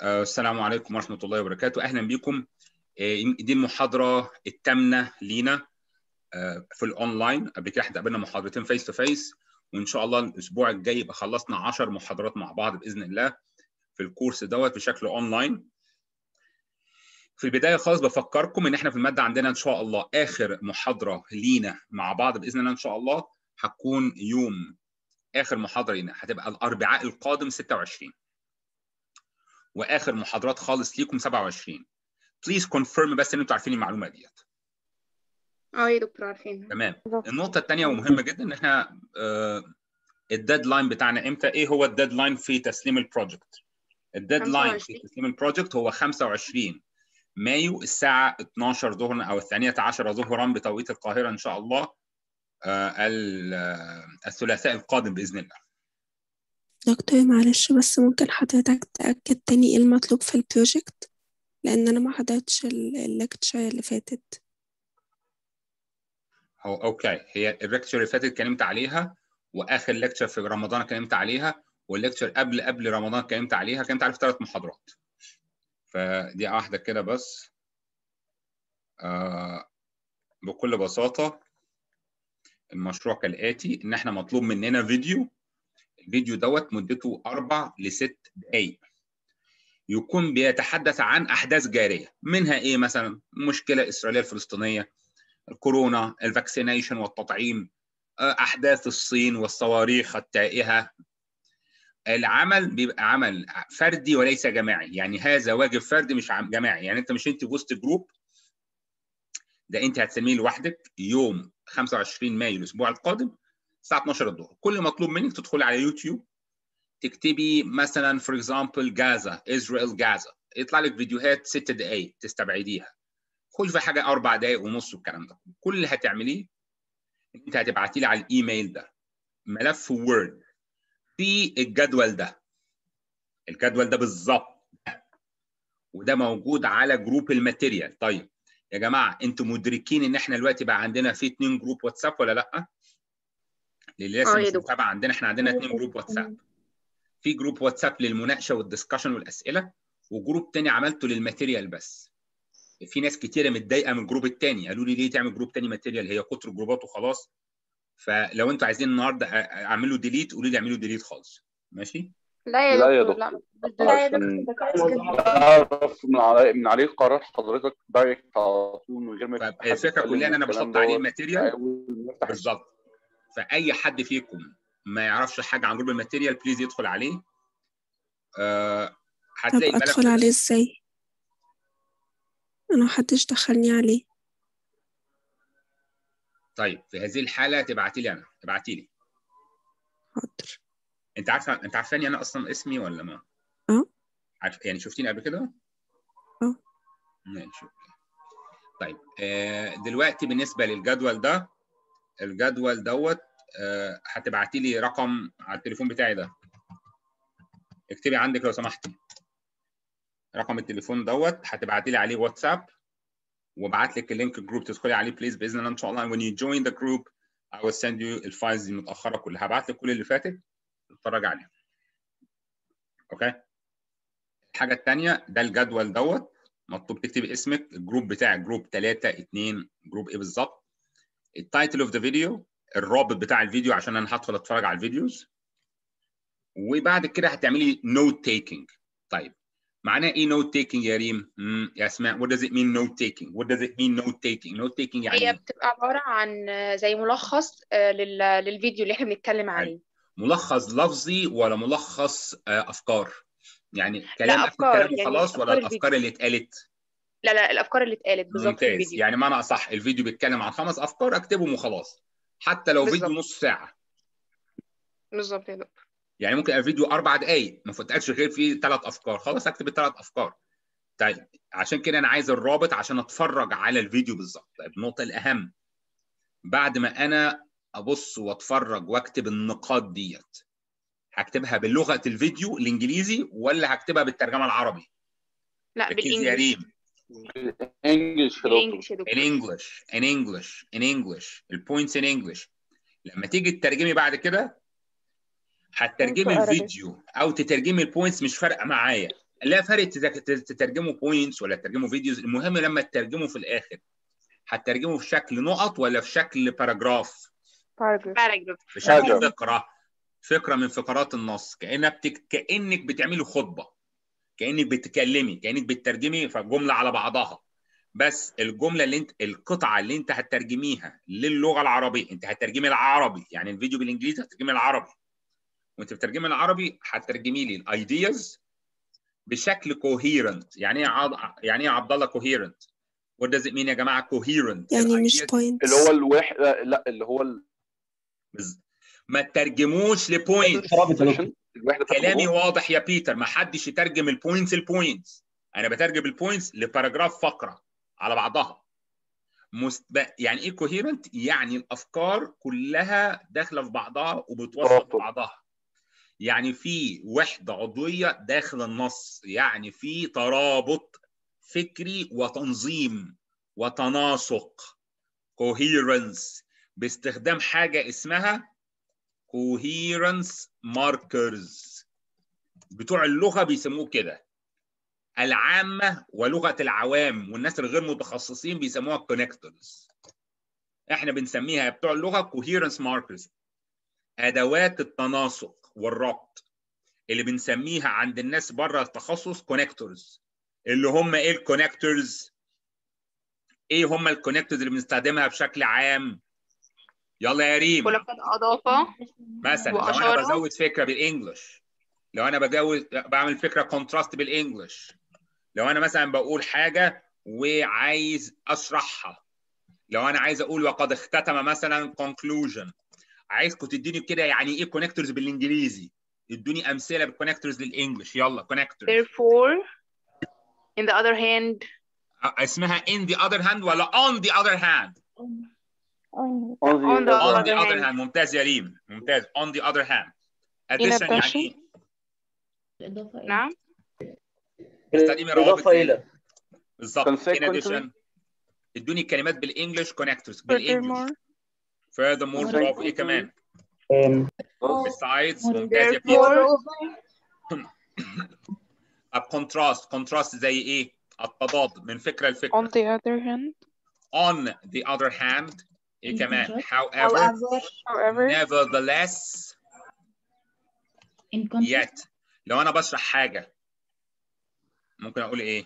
آه، السلام عليكم ورحمة الله وبركاته أهلا بكم آه، دي المحاضرة الثامنة لينا آه، في الأونلاين قبل كده احنا قابلنا محاضرتين فيس تو فيس وإن شاء الله الأسبوع الجاي يبقى خلصنا 10 محاضرات مع بعض بإذن الله في الكورس دوت بشكل أونلاين في البداية خالص بفكركم إن احنا في المادة عندنا إن شاء الله آخر محاضرة لينا مع بعض بإذن الله إن شاء الله هتكون يوم آخر محاضرة لينا هتبقى الأربعاء القادم 26 واخر محاضرات خالص ليكم 27 بليز كونفيرم بس ان انتوا عارفين المعلومه ديت اه يا دكتور عارفين تمام النقطه الثانيه ومهمه جدا ان احنا آه الديدلاين بتاعنا امتى ايه هو الديدلاين في تسليم البروجكت الديدلاين في 25. تسليم البروجكت هو 25 مايو الساعه 12 ظهرا او الثانيه عشر ظهرا بتوقيت القاهره ان شاء الله آه ال- آه، الثلاثاء القادم باذن الله دكتور معلش بس ممكن حضرتك تأكد تاني ايه المطلوب في البروجكت لأن أنا ما حضرتش الليكتشر اللي فاتت هو اوكي هي الليكتشر اللي فاتت اتكلمت عليها واخر ليكتشر في رمضان اتكلمت عليها والليكتشر قبل قبل رمضان اتكلمت عليها اتكلمت عليها في ثلاث محاضرات فدي واحده كده بس آه بكل بساطه المشروع كالاتي ان احنا مطلوب مننا فيديو الفيديو دوت مدته اربع لست دقائق يكون بيتحدث عن احداث جاريه منها ايه مثلا المشكله الاسرائيليه الفلسطينيه الكورونا الفاكسينيشن والتطعيم آه، احداث الصين والصواريخ التائهه العمل بيبقى عمل فردي وليس جماعي يعني هذا واجب فردي مش عم- جماعي يعني انت مش انت في وسط جروب ده انت هتسميه لوحدك يوم 25 مايو الاسبوع القادم الساعه 12 الظهر كل مطلوب منك تدخلي على يوتيوب تكتبي مثلا فور اكزامبل جازا اسرائيل جازا يطلع لك فيديوهات ست دقائق تستبعديها خش في حاجه اربع دقائق ونص والكلام ده كل اللي هتعمليه إن انت هتبعتي لي على الايميل ده ملف وورد في الجدول ده الجدول ده بالظبط وده موجود على جروب الماتيريال طيب يا جماعه انتوا مدركين ان احنا دلوقتي بقى عندنا في اتنين جروب واتساب ولا لا؟ اللي لسه آه يا مش دكتور. متابع عندنا احنا عندنا اتنين جروب واتساب في جروب واتساب للمناقشه والدسكشن والاسئله وجروب تاني عملته للماتيريال بس في ناس كتيره متضايقه من الجروب التاني قالوا لي ليه تعمل جروب تاني ماتيريال هي كتر جروبات وخلاص فلو انتوا عايزين النهارده أ- أ- اعملوا ديليت قولوا لي اعملوا ديليت خالص ماشي لا يا لا يا دكتور لا دكتور. لا يا عشان دكتور اعرف من علي من عليه قرار حضرتك دايركت على طول من غير ما يكون حد فالفكره يتكلم كلها ان انا والكلام بحط عليه دوت. الماتيريال أول ما نفتح بالظبط فاي حد فيكم ما يعرفش حاجه عن جروب الماتيريال بليز يدخل عليه آه طب هتلاقي ملف أدخل كده. عليه ازاي أنا محدش دخلني عليه طيب في هذه الحاله تبعتي لي انا تبعتي لي حاضر انت عارفه انت عارفاني انا اصلا اسمي ولا ما؟ اه عارف يعني شفتيني قبل كده؟ اه ماشي اوكي طيب آه دلوقتي بالنسبه للجدول ده الجدول دوت آه هتبعتي لي رقم على التليفون بتاعي ده اكتبي عندك لو سمحتي رقم التليفون دوت هتبعتي لي عليه واتساب وابعت لك اللينك الجروب تدخلي عليه بليز باذن الله ان شاء الله when you join the group I will send you الفايلز دي متاخره كلها هبعت لك كل اللي فاتت اتفرج عليها اوكي الحاجه الثانيه ده الجدول دوت مطلوب تكتبي اسمك الجروب بتاعك جروب 3 2 جروب ايه بالظبط التايتل اوف ذا فيديو الرابط بتاع الفيديو عشان انا هدخل اتفرج على الفيديوز وبعد كده هتعملي نوت تيكينج طيب معناه ايه نوت تيكينج يا ريم مم، يا اسماء what does it mean note taking what does it mean note taking note taking يعني هي إيه؟ بتبقى عبارة عن زي ملخص آه، لل- للفيديو اللي احنا بنتكلم عليه ملخص لفظي ولا ملخص آه، افكار يعني كلام لا اخر أفكار، كلام يعني خلاص ولا أفكار الافكار اللي اتقالت لا لا الأفكار اللي اتقالت بالظبط في ممتاز الفيديو يعني معنى اصح الفيديو بيتكلم عن خمس افكار اكتبهم وخلاص حتى لو فيديو بالظبط. نص ساعه بالظبط يا دكتور يعني ممكن الفيديو اربع دقائق ما فتقش غير فيه ثلاث افكار خلاص اكتب الثلاث افكار طيب عشان كده انا عايز الرابط عشان اتفرج على الفيديو بالظبط طيب النقطه الاهم بعد ما انا ابص واتفرج واكتب النقاط ديت هكتبها بلغه الفيديو الانجليزي ولا هكتبها بالترجمه العربي لا ركزي يا بالإنجلش ريم انجلش يا دكتور بالإنجلش يا in دكتور English in English in English البوينتس in English لما تيجي تترجمي بعد كده هتترجمي Arabic. الفيديو او تترجمي البوينتس مش فارقه معايا لا فرق تت- تترجموا بوينتس ولا تترجموا فيديوز المهم لما تترجموا في الاخر هتترجموا في شكل نقط ولا في شكل باراجراف paragraph في شكل Paragraph. فقره فقره من فقرات النص كانك بتك... كانك بتعملي خطبه كانك بتتكلمي كانك بتترجمي فجمله على بعضها بس الجمله اللي انت القطعه اللي انت هتترجميها للغه العربيه انت هتترجمي العربي يعني الفيديو بالانجليزي هتترجمي العربي وانت بتترجمي العربي هتترجمي لي الايدياز بشكل كوهيرنت يعني ايه عض... يعني ايه يا عبد الله كوهيرنت وات داز ات مين يا جماعه كوهيرنت يعني مش بوينتس اللي هو الواحد لا اللي هو ال- ما تترجموش لبوينت رابط يا دكتور. الوحده بتاعت كلامي الجمهور. واضح يا بيتر ما حدش يترجم البوينتس البوينتس انا بترجم البوينتس لباراجراف فقره على بعضها مست... يعني ايه كوهيرنت يعني الافكار كلها داخله في بعضها وبتوصل ترابط. في بعضها يعني في وحده عضويه داخل النص يعني في ترابط فكري وتنظيم وتناسق coherence باستخدام حاجه اسمها coherence markers بتوع اللغه بيسموه كده العامه ولغه العوام والناس الغير متخصصين بيسموها connectors احنا بنسميها بتوع اللغه coherence markers ادوات التناسق والربط اللي بنسميها عند الناس بره التخصص connectors اللي هم ايه الكونكتورز ايه هم الكونكتورز اللي بنستخدمها بشكل عام يلا يا ريم ولقد أضاف مثلا لو انا وأشار. بزود فكره بالانجلش لو انا بزود بعمل فكره كونتراست بالانجلش لو انا مثلا بقول حاجه وعايز اشرحها لو انا عايز اقول وقد اختتم مثلا conclusion عايزكم تديني كده يعني ايه كونكتورز بالانجليزي ادوني امثله بالكونكتورز للانجلش يلا كونكتورز therefore in the other hand اسمها in the other hand ولا on the other hand on on the the other other hand. hand ممتاز يا ريم ممتاز on the other hand addition يعني addition. ايه الإضافة إلى نعم استخدمي روابط إضافة إيه؟ إلى بالظبط in Consequently. addition ادوني كلمات بالانجلش كونكتورز بالانجلش furthermore furthermore برافو ايه كمان أم، besides ممتاز يا بيتر therefore a contrast contrast زي ايه التضاد من فكره لفكره on the other hand on the other hand ايه In كمان contrast. however however nevertheless in contrast yet لو انا بشرح حاجه ممكن اقول ايه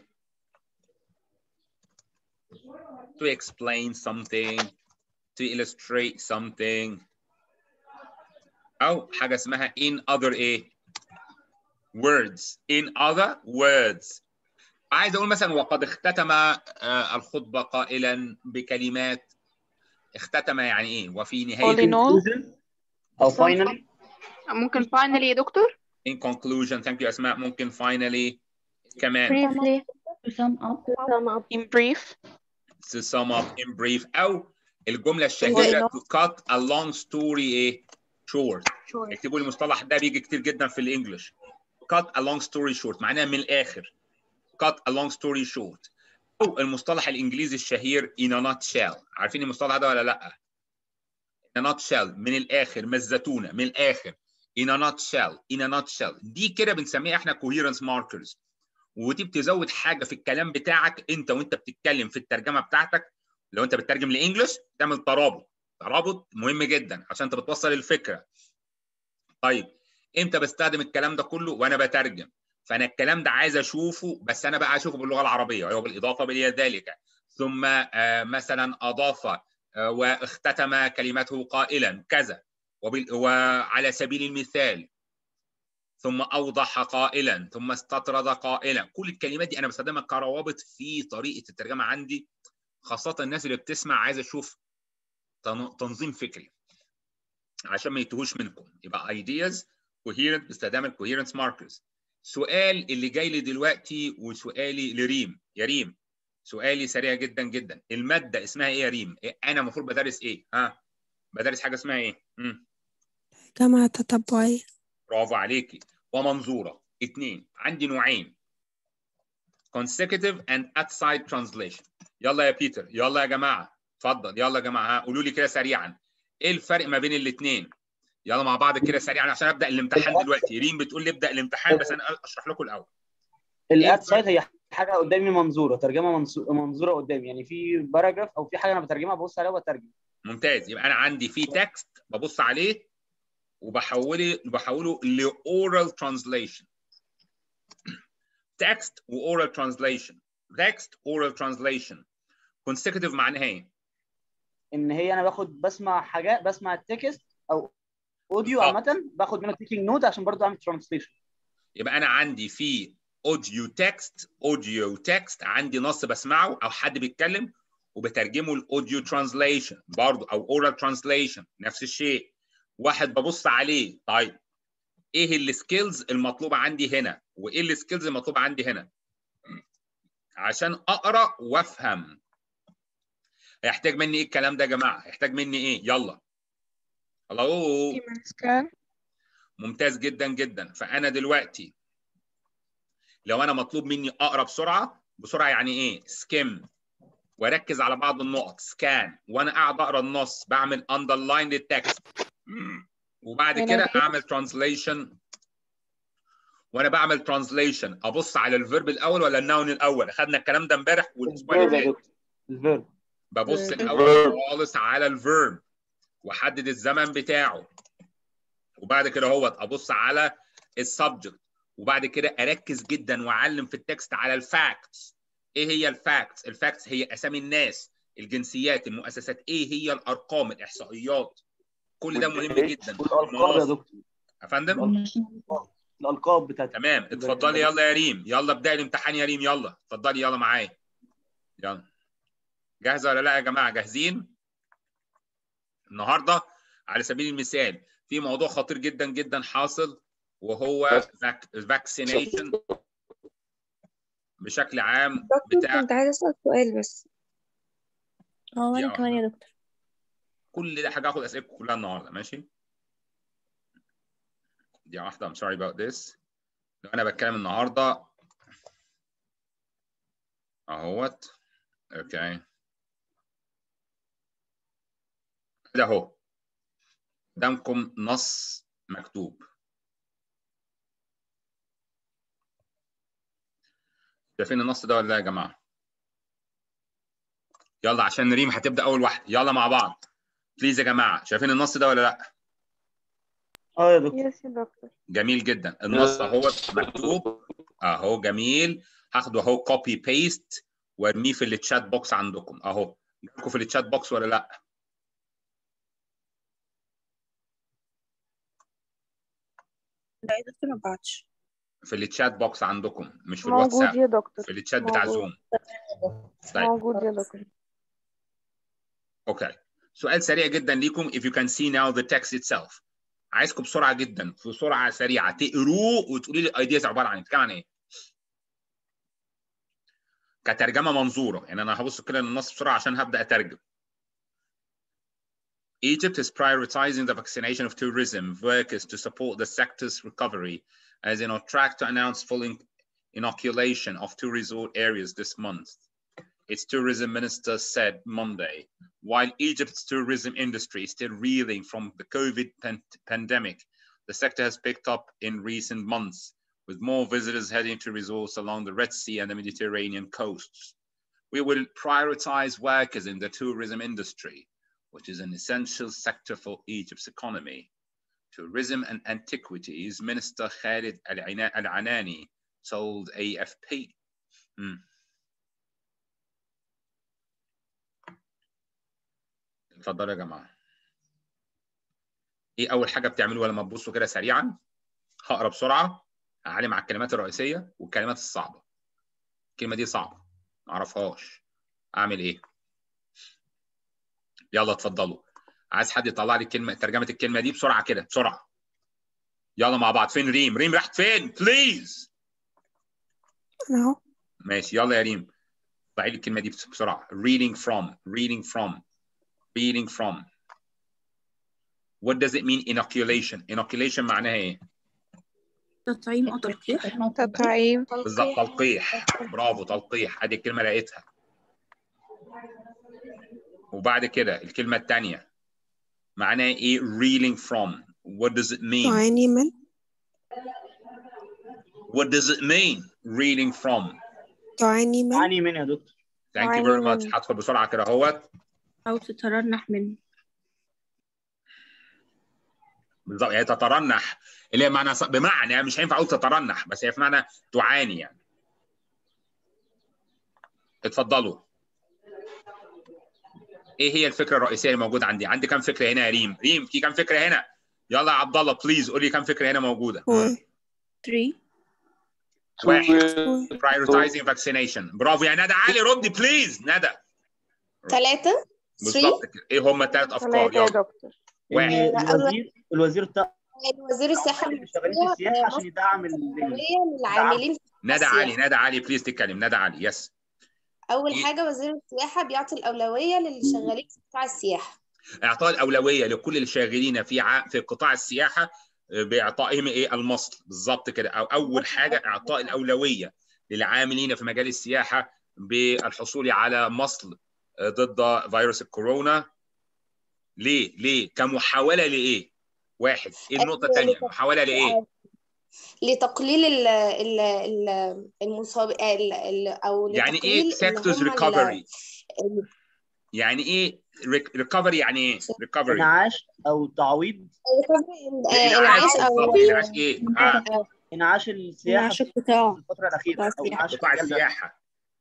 to explain something to illustrate something او حاجه اسمها in other ايه words in other words عايز اقول مثلا وقد اختتم آه، الخطبه قائلا بكلمات اختتم يعني ايه وفي all in نهايه all أو finally ممكن finally يا دكتور in conclusion thank you اسماء ممكن finally كمان briefly to sum up in brief to sum up in brief او الجمله الشهيره to cut a long story ايه short اكتبوا لي المصطلح ده بيجي كتير جدا في الانجليش cut a long story short معناها من الاخر cut a long story short او المصطلح الانجليزي الشهير in a nutshell عارفين المصطلح ده ولا لا in a nutshell من الاخر مزتونه من الاخر in a nutshell in a nutshell دي كده بنسميها احنا coherence markers ودي بتزود حاجه في الكلام بتاعك انت وانت بتتكلم في الترجمه بتاعتك لو انت بتترجم لانجلش تعمل ترابط ترابط مهم جدا عشان انت بتوصل الفكره طيب امتى بستخدم الكلام ده كله وانا بترجم فانا الكلام ده عايز اشوفه بس انا بقى اشوفه باللغه العربيه وهو بالاضافه بلي ذلك ثم آه، مثلا اضاف آه، واختتم كلمته قائلا كذا وبال- وعلى سبيل المثال ثم اوضح قائلا ثم استطرد قائلا كل الكلمات دي انا بستخدمها كروابط في طريقه الترجمه عندي خاصه الناس اللي بتسمع عايزه تشوف تن- تنظيم فكري عشان ما يتوهوش منكم يبقى ideas coherent باستخدام الcoherence markers سؤال اللي جاي لي دلوقتي وسؤالي لريم يا ريم سؤالي سريع جدا جدا الماده اسمها ايه يا ريم إيه انا المفروض بدرس ايه ها بدرس حاجه اسمها ايه مم. جامعة تتبعية برافو عليكي ومنظوره اثنين عندي نوعين consecutive and outside translation يلا يا بيتر يلا يا جماعه اتفضل يلا يا جماعه ها قولوا لي كده سريعا ايه الفرق ما بين الاثنين يلا مع بعض كده سريعا عشان ابدا الامتحان دلوقتي ريم بتقول لي ابدا الامتحان بس انا اشرح لكم الاول الاد سايت هي حاجه قدامي منظوره ترجمه منصو- منظوره قدامي يعني في باراجراف او في حاجه انا بترجمها ببص عليها وبترجم ممتاز يبقى انا عندي في تكست ببص عليه وبحوله بحوله لاورال ترانزليشن تكست واورال ترانزليشن تكست اورال ترانزليشن consecutive معناها ايه؟ ان هي انا باخد بسمع حاجات بسمع التكست او اوديو بالظبط. عامه باخد منه تيكينج نوت عشان برضو اعمل ترانسليشن يبقى انا عندي في اوديو تكست اوديو تكست عندي نص بسمعه او حد بيتكلم وبترجمه الاوديو ترانزليشن برضه او اورال ترانزليشن نفس الشيء واحد ببص عليه طيب ايه السكيلز المطلوبه عندي هنا وايه السكيلز المطلوبه عندي هنا عشان اقرا وافهم هيحتاج مني ايه الكلام ده يا جماعه هيحتاج مني ايه يلا الو سكان ممتاز جدا جدا فانا دلوقتي لو انا مطلوب مني اقرا بسرعه بسرعه يعني ايه سكيم واركز على بعض النقط سكان وانا قاعد اقرا النص بعمل اندرلاين للتكست وبعد يعني كده إيه؟ اعمل ترانزليشن وانا بعمل ترانزليشن ابص على الفيرب الاول ولا النون الاول اخدنا الكلام ده امبارح والاسبوع اللي الفيرب يا فات دكتور الفيرب ببص الفيرب. الاول خالص على الفيرب واحدد الزمن بتاعه وبعد كده هو ابص على السبجكت وبعد كده اركز جدا واعلم في التكست على الفاكتس ايه هي الفاكتس الفاكتس هي اسامي الناس الجنسيات المؤسسات ايه هي الارقام الاحصائيات كل ده مهم جدا والالقاب يا دكتور يا فندم والناشونال الالقاب بتاعت تمام اتفضلي يلا يا ريم يلا ابدأي الامتحان يا ريم يلا اتفضلي يلا معايا يلا جاهزه ولا لا يا جماعه جاهزين النهارده على سبيل المثال في موضوع خطير جدا جدا حاصل وهو الفاكسينيشن بشكل عام دكتور بتاع كنت عايزة أسأل سؤال بس اه وانا يا كمان يا دكتور كل ده حاجه هاخد اسئلتكم كلها النهارده ماشي دي واحده I'm sorry about this لو انا بتكلم النهارده اهوت اوكي ده اهو قدامكم نص مكتوب شايفين النص ده ولا لا يا جماعه يلا عشان ريم هتبدا اول واحده يلا مع بعض بليز يا جماعه شايفين النص ده ولا لا اه يا دكتور يس يا دكتور جميل جدا النص اهو مكتوب اهو جميل هاخده اهو كوبي بيست وارميه في التشات بوكس عندكم اهو جالكم في التشات بوكس ولا لا لا يا دكتور ما بعتش في التشات بوكس عندكم مش في موجود الواتساب يا دكتور في التشات بتاع موجود. زوم طيب موجود يا دكتور اوكي سؤال سريع جدا ليكم if you can see now the text itself عايزكم بسرعه جدا في سرعه سريعه تقروه وتقولي لي الايدياز عباره عن ايه بتتكلم عن ايه كترجمه منظوره يعني انا هبص كده للنص بسرعه عشان هبدا اترجم Egypt is prioritizing the vaccination of tourism workers to support the sector's recovery as in on track to announce full in- inoculation of two resort areas this month. Its tourism minister said Monday. While Egypt's tourism industry is still reeling from the COVID pan- pandemic, the sector has picked up in recent months, with more visitors heading to resorts along the Red Sea and the Mediterranean coasts. We will prioritize workers in the tourism industry, which is an essential sector for Egypt's economy. Tourism and Antiquities Minister Khalid Al Anani told AFP. Hmm. اتفضلوا يا جماعه ايه اول حاجه بتعملوها لما تبصوا كده سريعا هقرا بسرعه هعلم على الكلمات الرئيسيه والكلمات الصعبه الكلمه دي صعبه ما اعرفهاش اعمل ايه يلا اتفضلوا عايز حد يطلع لي كلمه ترجمه الكلمه دي بسرعه كده بسرعه يلا مع بعض فين ريم ريم راحت فين بليز أنا أهو ماشي يلا يا ريم طلعي لي الكلمه دي بسرعه reading from reading from reading from what does it mean inoculation inoculation معناها ايه تطعيم أو تلقيح تطعيم بالظبط تلقيح برافو تلقيح ادي الكلمه لقيتها وبعد كده الكلمه الثانيه معناها ايه reeling from what does it mean تعاني من what does it mean reading from تعاني من تعاني من يا دكتور thank you تعاني very much من. هدخل بسرعه كده اهوت أو تترنح من بالظبط هي تترنح اللي هي معنى بمعنى يعني مش هينفع اقول تترنح بس هي في معنى تعاني يعني اتفضلوا ايه هي الفكره الرئيسيه اللي موجوده عندي عندي كام فكره هنا يا ريم ريم في كام فكره هنا يلا يا عبد الله بليز قول لي كام فكره هنا موجوده four 3 واحد four prioritizing vaccination برافو يا ندى علي ردي بليز ندى ثلاثة بالظبط كده ايه هم الثلاث افكار ثلاثة يا يلا دكتور إن واحد. الوزير الوزير بتاع وزير الصحة اللي شغالين في السياحه عشان يدعم ال- الأولوية للعاملين في ندى السياحة. علي ندى علي بليز تتكلم ندى علي يس أول إيه؟ حاجة وزير السياحة بيعطي الأولوية للي شغالين في قطاع السياحة اعطاء الاولويه لكل اللي شغالين في ع... في قطاع السياحه آه، باعطائهم ايه المصل بالظبط كده او اول حاجه اعطاء الاولويه للعاملين في مجال السياحه بالحصول على مصل آه، ضد فيروس الكورونا ليه ليه كمحاوله لايه واحد ايه النقطه الثانيه محاوله لايه لتقليل ال ال ال المصاب ال ال أو يعني لتقليل ايه إن سيكتورز هم ال- ريكفري ال- يعني ايه ريكفري يعني ايه ريكفري انعاش او تعويض آه، العيش أو انعاش ايه ها انعاش السياحه انعاش في القطاع الفتره الاخيره او انعاش قطاع المجال ده. السياحه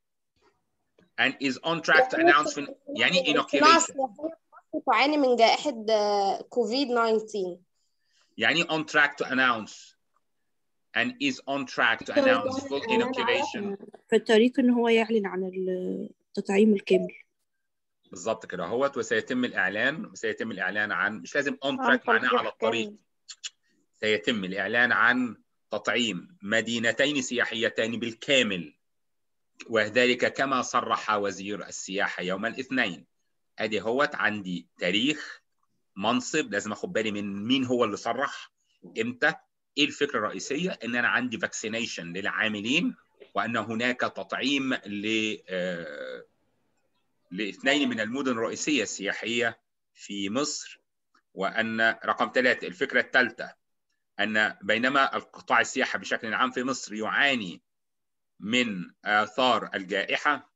and is on track to announce fin- يعني ايه الصناعة inoculation السياحية في مصر تعاني من جائحة آه، كوفيد 19 يعني ايه on track to announce and is on track to announce full inoculation في الطريق إن هو يعلن عن التطعيم الكامل بالظبط كده اهوت وسيتم الاعلان وسيتم الاعلان عن مش لازم on track معناه على الطريق سيتم الإعلان عن تطعيم مدينتين سياحيتين بالكامل وذلك كما صرح وزير السياحة يوم الاثنين أدي هوت عندي تاريخ منصب لازم أخد بالي من مين هو اللي صرح إمتى إيه الفكرة الرئيسية إن أنا عندي فاكسينيشن للعاملين وأن هناك تطعيم ل آه، لاثنين من المدن الرئيسية السياحية في مصر وأن رقم ثلاثة الفكرة الثالثة ان بينما القطاع السياحه بشكل عام في مصر يعاني من اثار الجائحه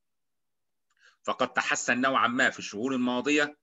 فقد تحسن نوعا ما في الشهور الماضيه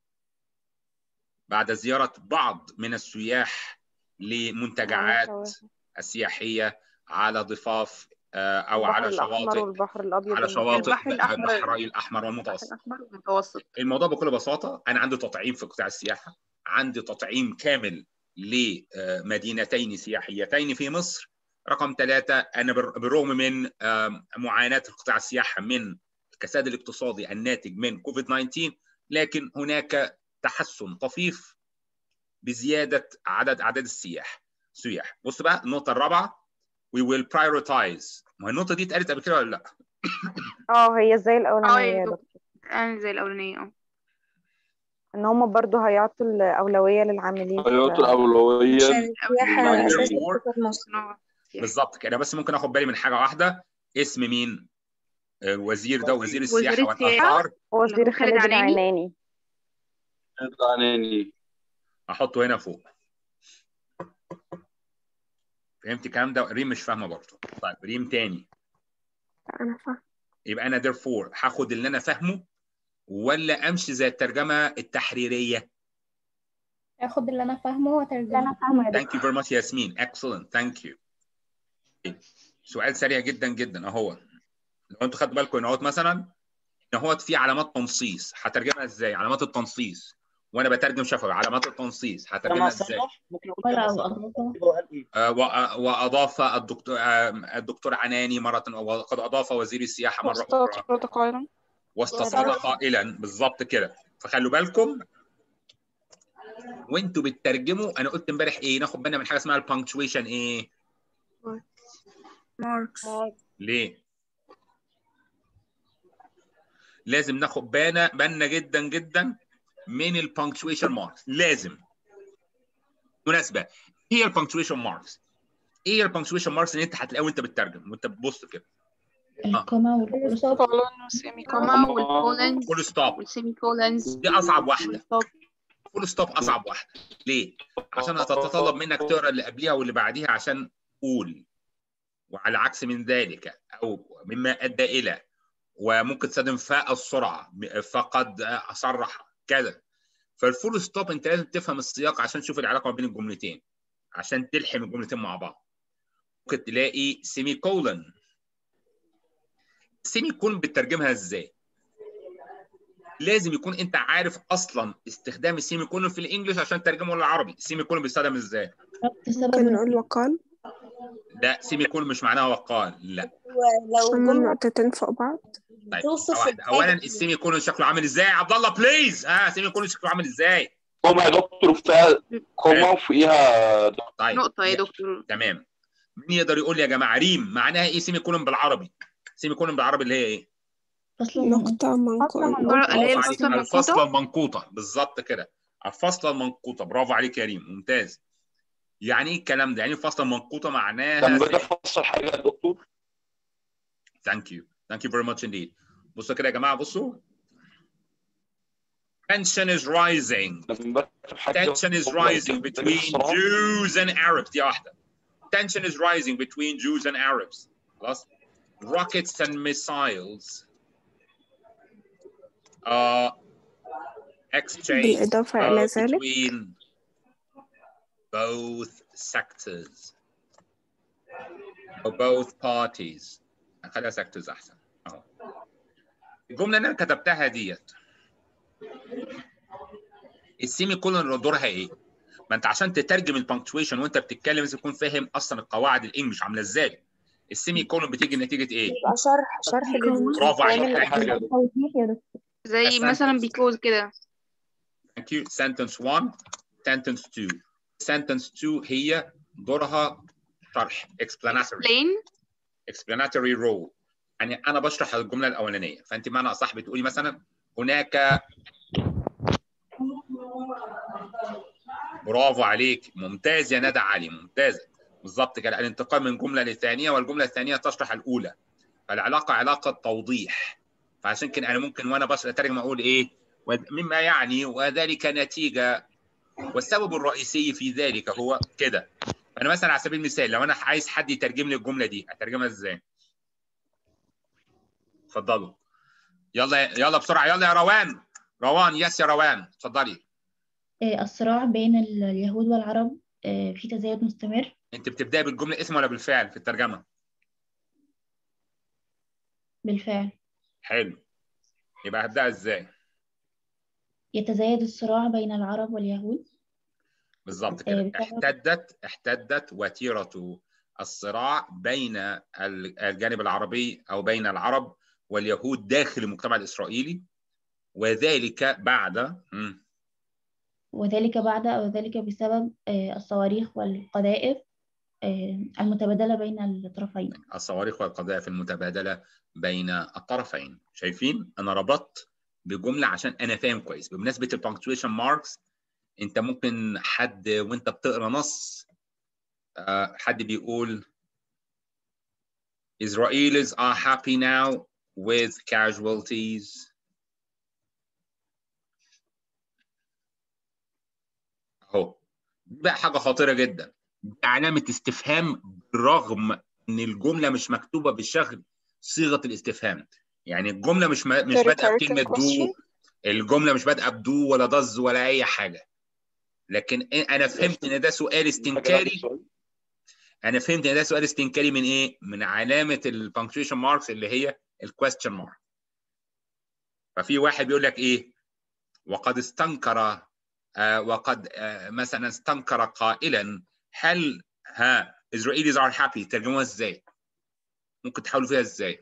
بعد زياره بعض من السياح لمنتجعات السياحيه على ضفاف آه، او على شواطئ والبحر الأبيض على شواطئ البحر الأحمر البحرين الاحمر والمتوسط الأحمر والمتوسط الموضوع بكل بساطه انا عندي تطعيم في قطاع السياحه عندي تطعيم كامل لمدينتين سياحيتين في مصر رقم ثلاثة أنا بر- بالرغم من آم، معاناة قطاع السياحة من الكساد الاقتصادي الناتج من كوفيد 19 لكن هناك تحسن طفيف بزيادة عدد أعداد السياح سياح بص بقى النقطة الرابعة we will prioritize ما هي النقطة دي اتقالت قبل كده ولا لا؟ اه هي زي اه الأولانية يا يا دكتور. دكتور انا زي الاولانيه اه إن هما برضو هيعطوا الأولوية للعاملين في- خيارات الأولوية السياحة للعاملين. أساس اقتصاد مصر صناعة. بالظبط كده بس ممكن اخد بالي من حاجة واحدة اسم مين؟ الوزير ده وزير وزير السياحة السياحة. والآثار وزير خالد خالد عناني. العناني عناني احطه هنا فوق فهمت الكلام ده ريم مش فاهمه برضه طيب ريم تاني أنا فاهمة يبقى انا therefore هاخد اللي انا فاهمه ولا امشي زي الترجمه التحريريه اخد اللي انا فاهمه واترجمه أنا فاهمة يا thank you very much ياسمين excellent thank you سؤال سريع جدا جدا اهو لو انتوا خدتوا بالكم ان اهوت مثلا ان اهوت في علامات تنصيص هترجمها ازاي علامات التنصيص وانا بترجم شفوي علامات التنصيص لما هترجمها ازاي صلح ممكن اقول ولا كده او صح اضافه هو قال ايه آه، وأ- واضاف الدكتور آه، الدكتور عناني مره وقد اضاف وزير السياحه مره اخرى واستطرد قائلا واستطرد قائلا بالظبط كده فخلوا بالكم وانتوا بتترجموا انا قلت امبارح ايه ناخد بالنا من حاجه اسمها البانكتويشن ايه ماركس ليه لازم ناخد بالنا بالنا جدا جدا من البانكتويشن ماركس لازم مناسبه ايه البانكتويشن ماركس ايه البانكتويشن ماركس اللي انت هتلاقيه وانت بتترجم وانت بتبص كده الكوما والفول كولون والسيمي كوما والكولنز فول ستوب والسيمي كولنز دي اصعب واحده والستوب. فول ستوب اصعب واحده ليه عشان هتتطلب منك تقرا اللي قبليها واللي بعديها عشان قول وعلى عكس من ذلك او مما ادى الى وممكن تستخدم فاء السرعه فقد صرح كذا فالفول ستوب انت لازم تفهم السياق عشان تشوف العلاقه ما بين الجملتين عشان تلحم الجملتين مع بعض ممكن تلاقي سيمي كولن سيمي كولن بتترجمها ازاي لازم يكون انت عارف اصلا استخدام السيمي كولن في الانجليش عشان تترجمه للعربي السيمي كولن بيستخدم ازاي ممكن نقول وقال لا سيمي كولن مش معناها وقال لا ولو هما جملة نقطتين فوق بعض طيب توصف واحد. الحاجة اولا السيمي كولن شكله عامل ازاي يا عبد الله بليز اه سيمي كولن شكله عامل ازاي كوما يا دكتور فيها كوما وفوقيها طيب نقطة يا دكتور تمام مين يقدر يقول لي يا جماعه ريم معناها ايه سيمي كولن بالعربي سيمي كولن بالعربي اللي هي ايه فصل نقطة منقوطة اللي هي برافو عليك الفصل الفصله المنقوطة المنقوطه بالظبط كده الفصله المنقوطه برافو عليك يا ريم ممتاز يعني ايه الكلام ده يعني الفصله المنقوطه معناها لما باجي افسر حاجه يا دكتور ثانك يو ثانك يو فيري ماتش انديد بصوا كده يا جماعه بصوا tension is rising لما بكتب حاجه tension is rising between Jews and Arabs دي واحده tension is rising between Jews and Arabs خلاص rockets and missiles uh, exchanged بالإضافة uh, إلى ذلك between both sectors or both parties خليها sectors احسن اهو الجمله اللي انا كتبتها ديت السيمي كولون دورها ايه؟ ما انت عشان تترجم البنكتويشن وانت بتتكلم لازم تكون فاهم اصلا القواعد الانجليش عامله ازاي السيمي كولون بتيجي نتيجه ايه؟ يبقى شرح شرح برافو عليك للكلام thank you. توضيح يا دكتور زي A مثلا sentence. بيكوز كده Thank you. Sentence 1 sentence 2 sentence 2 هي دورها شرح explanatory plain explanatory role يعني انا بشرح الجمله الاولانيه فانت معنى اصح بتقولي مثلا هناك برافو عليك ممتاز يا ندى علي ممتازه بالظبط كده الانتقال من جمله للثانيه والجمله الثانيه تشرح الاولى فالعلاقه علاقه توضيح فعشان كده انا ممكن وانا بشرح اترجم اقول ايه مما يعني وذلك نتيجه والسبب الرئيسي في ذلك هو كده انا مثلا على سبيل المثال لو انا عايز حد يترجم لي الجمله دي اترجمها ازاي اتفضلوا يلا يلا بسرعه يلا يا روان روان يس يا روان اتفضلي آه، الصراع بين ال- اليهود والعرب آه، في تزايد مستمر انت بتبداي بالجمله اسم ولا بالفعل في الترجمه بالفعل حلو يبقى هبدأ ازاي يتزايد الصراع بين العرب واليهود بالظبط آه، كده بسبب- احتدت احتدت وتيرة الصراع بين ال- الجانب العربي او بين العرب واليهود داخل المجتمع الاسرائيلي وذلك بعد مم. وذلك بعد أو ذلك بسبب آه، الصواريخ والقذائف آه، المتبادلة بين الطرفين الصواريخ والقذائف المتبادله بين الطرفين شايفين انا ربطت بجمله عشان انا فاهم كويس بمناسبه البنكتويشن ماركس انت ممكن حد وانت بتقرا نص آه، حد بيقول Israelis are happy now with casualties اهو دي بقى حاجه خطيره جدا دي علامه استفهام بالرغم ان الجمله مش مكتوبه بشكل صيغه الاستفهام يعني الجمله مش م- مش بادئه بكلمه دو الجمله مش بادئه بدو ولا ضز ولا اي حاجه لكن إيه- انا فهمت ان ده سؤال استنكاري انا فهمت ان ده سؤال استنكاري من ايه من علامه البنكتويشن ماركس اللي هي الكويستشن مارك ففي واحد بيقول لك ايه وقد استنكر آه وقد آه مثلا استنكر قائلا هل ها Israelis are happy ترجموها ازاي ممكن تحاولوا فيها ازاي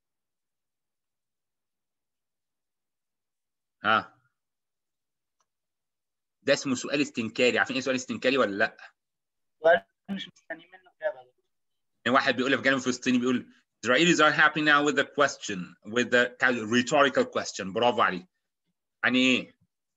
ها ده اسمه سؤال استنكاري عارفين ايه سؤال استنكاري ولا لا مش مستني منه اجابه يعني واحد بيقول في جانب فلسطيني بيقول Israelis are happy now with the question with the rhetorical question برافو عليك يعني ايه؟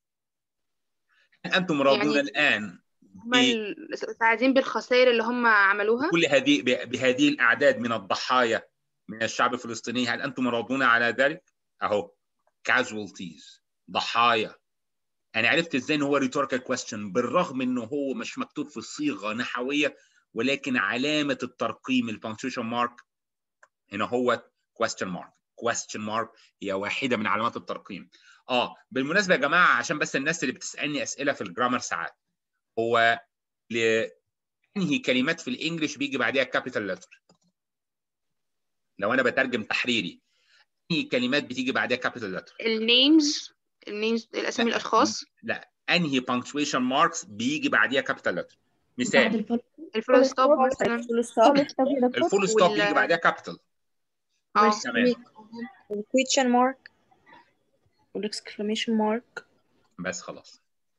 هل انتم راضون يعني الان هم سعيدين بالخسائر اللي هم عملوها بكل هذه بهذه الاعداد من الضحايا من الشعب الفلسطيني هل انتم راضون على ذلك؟ اهو casualties ضحايا انا عرفت ازاي ان هو rhetorical question بالرغم انه هو مش مكتوب في صيغه نحويه ولكن علامه الترقيم البانكتويشن مارك هنا هو question mark question mark هي واحده من علامات الترقيم اه بالمناسبه يا جماعه عشان بس الناس اللي بتسالني اسئله في الجرامر ساعات هو لانهي كلمات في الانجليش بيجي بعديها كابيتال لتر لو انا بترجم تحريري انهي كلمات بتيجي بعدها كابيتال لتر النيمز النيمز الاسامي الاشخاص لا انهي punctuation marks بيجي بعديها كابيتال لتر بعد مثال الفول الفول ستوب مثلا الفول ستوب الفول ستوب وال- بيجي بعدها كابيتال اه تمام الكويتشن مارك والاكسكلاميشن مارك بس خلاص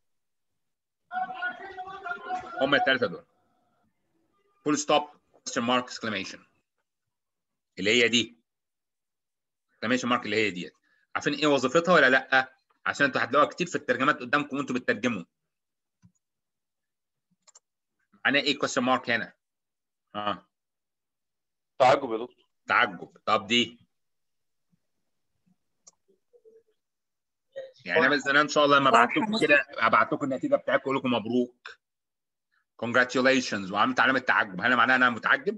هم الثلاثه دول فول ستوب question mark exclamation اللي هي دي exclamation mark اللي هي ديت عارفين ايه وظيفتها ولا لا عشان انتوا هتلاقوها كتير في الترجمات قدامكم وانتوا بتترجموا معناها ايه question mark هنا اه تعجب يا دكتور تعجب طب دي يعني انا مثلا ان شاء الله لما ابعت لكم كده ابعت لكم النتيجه بتاعتكم اقول لكم مبروك congratulations وعملت علامه تعجب هل معناها انا متعجب؟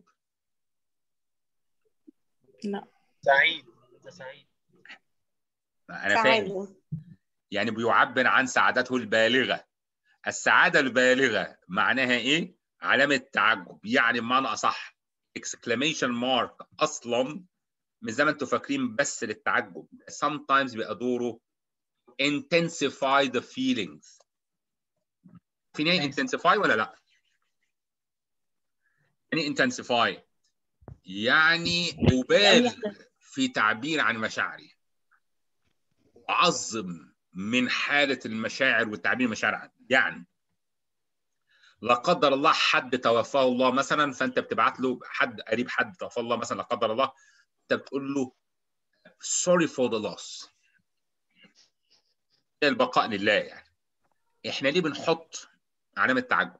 لا سعيد انت سعيد انا فاهم سعادة يعني بيعبر عن سعادته البالغه السعاده البالغه معناها ايه؟ علامه تعجب يعني بمعنى اصح exclamation mark اصلا مش زي ما انتوا فاكرين بس للتعجب sometimes بيبقى دوره intensify the feelings في نهاية intensify ولا لا؟ يعني intensify يعني أبالغ في تعبير عن مشاعري أعظم من حالة المشاعر والتعبير المشاعر عنها يعني لا قدر الله حد توفاه الله مثلا فانت بتبعت له حد قريب حد توفاه الله مثلا لا قدر الله انت بتقول له sorry for the loss البقاء لله يعني احنا ليه بنحط علامه تعجب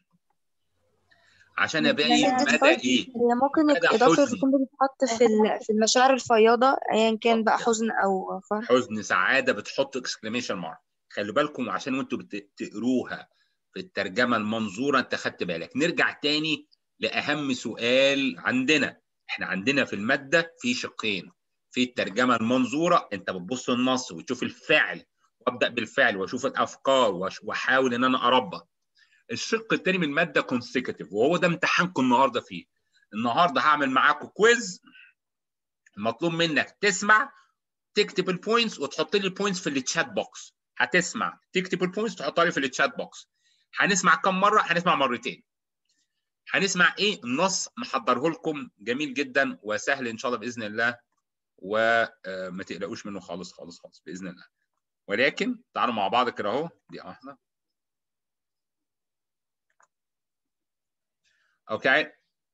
عشان ابين مدى ايه هي ممكن مدى الإضافة حزني. تكون بتتحط في ال- في المشاعر الفياضة أيا كان بقى حزن أو فرح حزن سعاده بتحط اكسكليميشن مارك خلوا بالكم عشان وانتوا بتقروها في الترجمه المنظوره انت خدت بالك نرجع تاني لاهم سؤال عندنا احنا عندنا في الماده في شقين في الترجمه المنظوره انت بتبص النص وتشوف الفعل وابدا بالفعل واشوف الافكار وأش- واحاول ان انا اربط الشق الثاني من الماده كونسيكتيف وهو ده امتحانكم النهارده فيه النهارده هعمل معاكم كويز المطلوب منك تسمع تكتب البوينتس وتحط لي البوينتس في التشات بوكس هتسمع تكتب البوينتس تحطها لي في التشات بوكس هنسمع كم مره هنسمع مرتين هنسمع ايه النص محضره لكم جميل جدا وسهل ان شاء الله باذن الله وما تقلقوش منه خالص خالص خالص باذن الله ولكن تعالوا مع بعض كده اهو دي واحده اوكي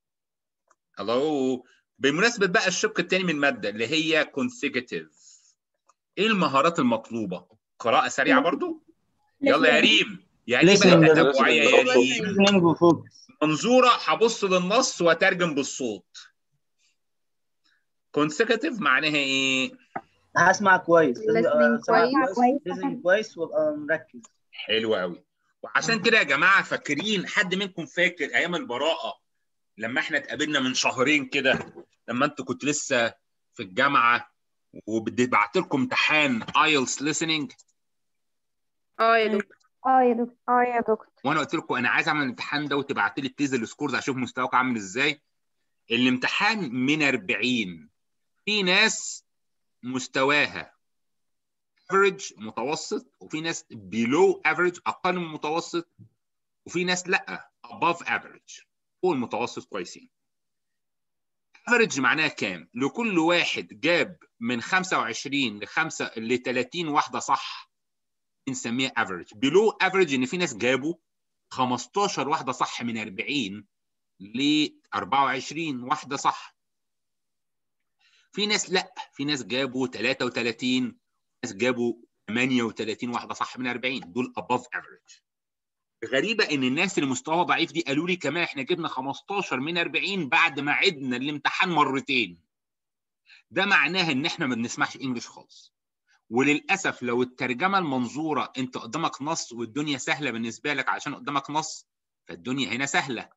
الو بمناسبه بقى الشق الثاني من الماده اللي هي consecutive ايه المهارات المطلوبه قراءه سريعه برضو يلا يا ريم يعني ايه بقى Listening. تتبعيه يا ريم listening وفوكس منظوره هبص للنص واترجم بالصوت consecutive معناها ايه هسمع كويس Listening سمع كويس. listening كويس وابقى مركز حلو قوي وعشان كده يا جماعه فاكرين حد منكم فاكر ايام البراءه لما احنا اتقابلنا من شهرين كده لما انتوا كنت لسه في الجامعه وبعت لكم امتحان ايلتس listening اه يا دكتور اه يا دكتور اه يا دكتور وانا قلت لكم انا عايز اعمل الامتحان ده وتبعت لي بليز السكورز اشوف مستواك عامل ازاي الامتحان من 40 في ناس مستواها افريج متوسط وفي ناس بيلو افريج اقل من المتوسط وفي ناس لا above افريج فوق المتوسط كويسين افريج معناها كام لكل واحد جاب من 25 ل 5 ل 30 واحده صح بنسميها افريج بيلو افريج ان في ناس جابوا 15 واحده صح من 40 ل 24 واحده صح في ناس لا في ناس جابوا 33 ناس جابوا 38 واحده صح من 40 دول above average غريبه ان الناس اللي مستواها ضعيف دي قالوا لي كمان احنا جبنا 15 من 40 بعد ما عدنا الامتحان مرتين ده معناها ان احنا ما بنسمعش انجلش خالص وللاسف لو الترجمه المنظوره انت قدامك نص والدنيا سهله بالنسبه لك عشان قدامك نص فالدنيا هنا سهله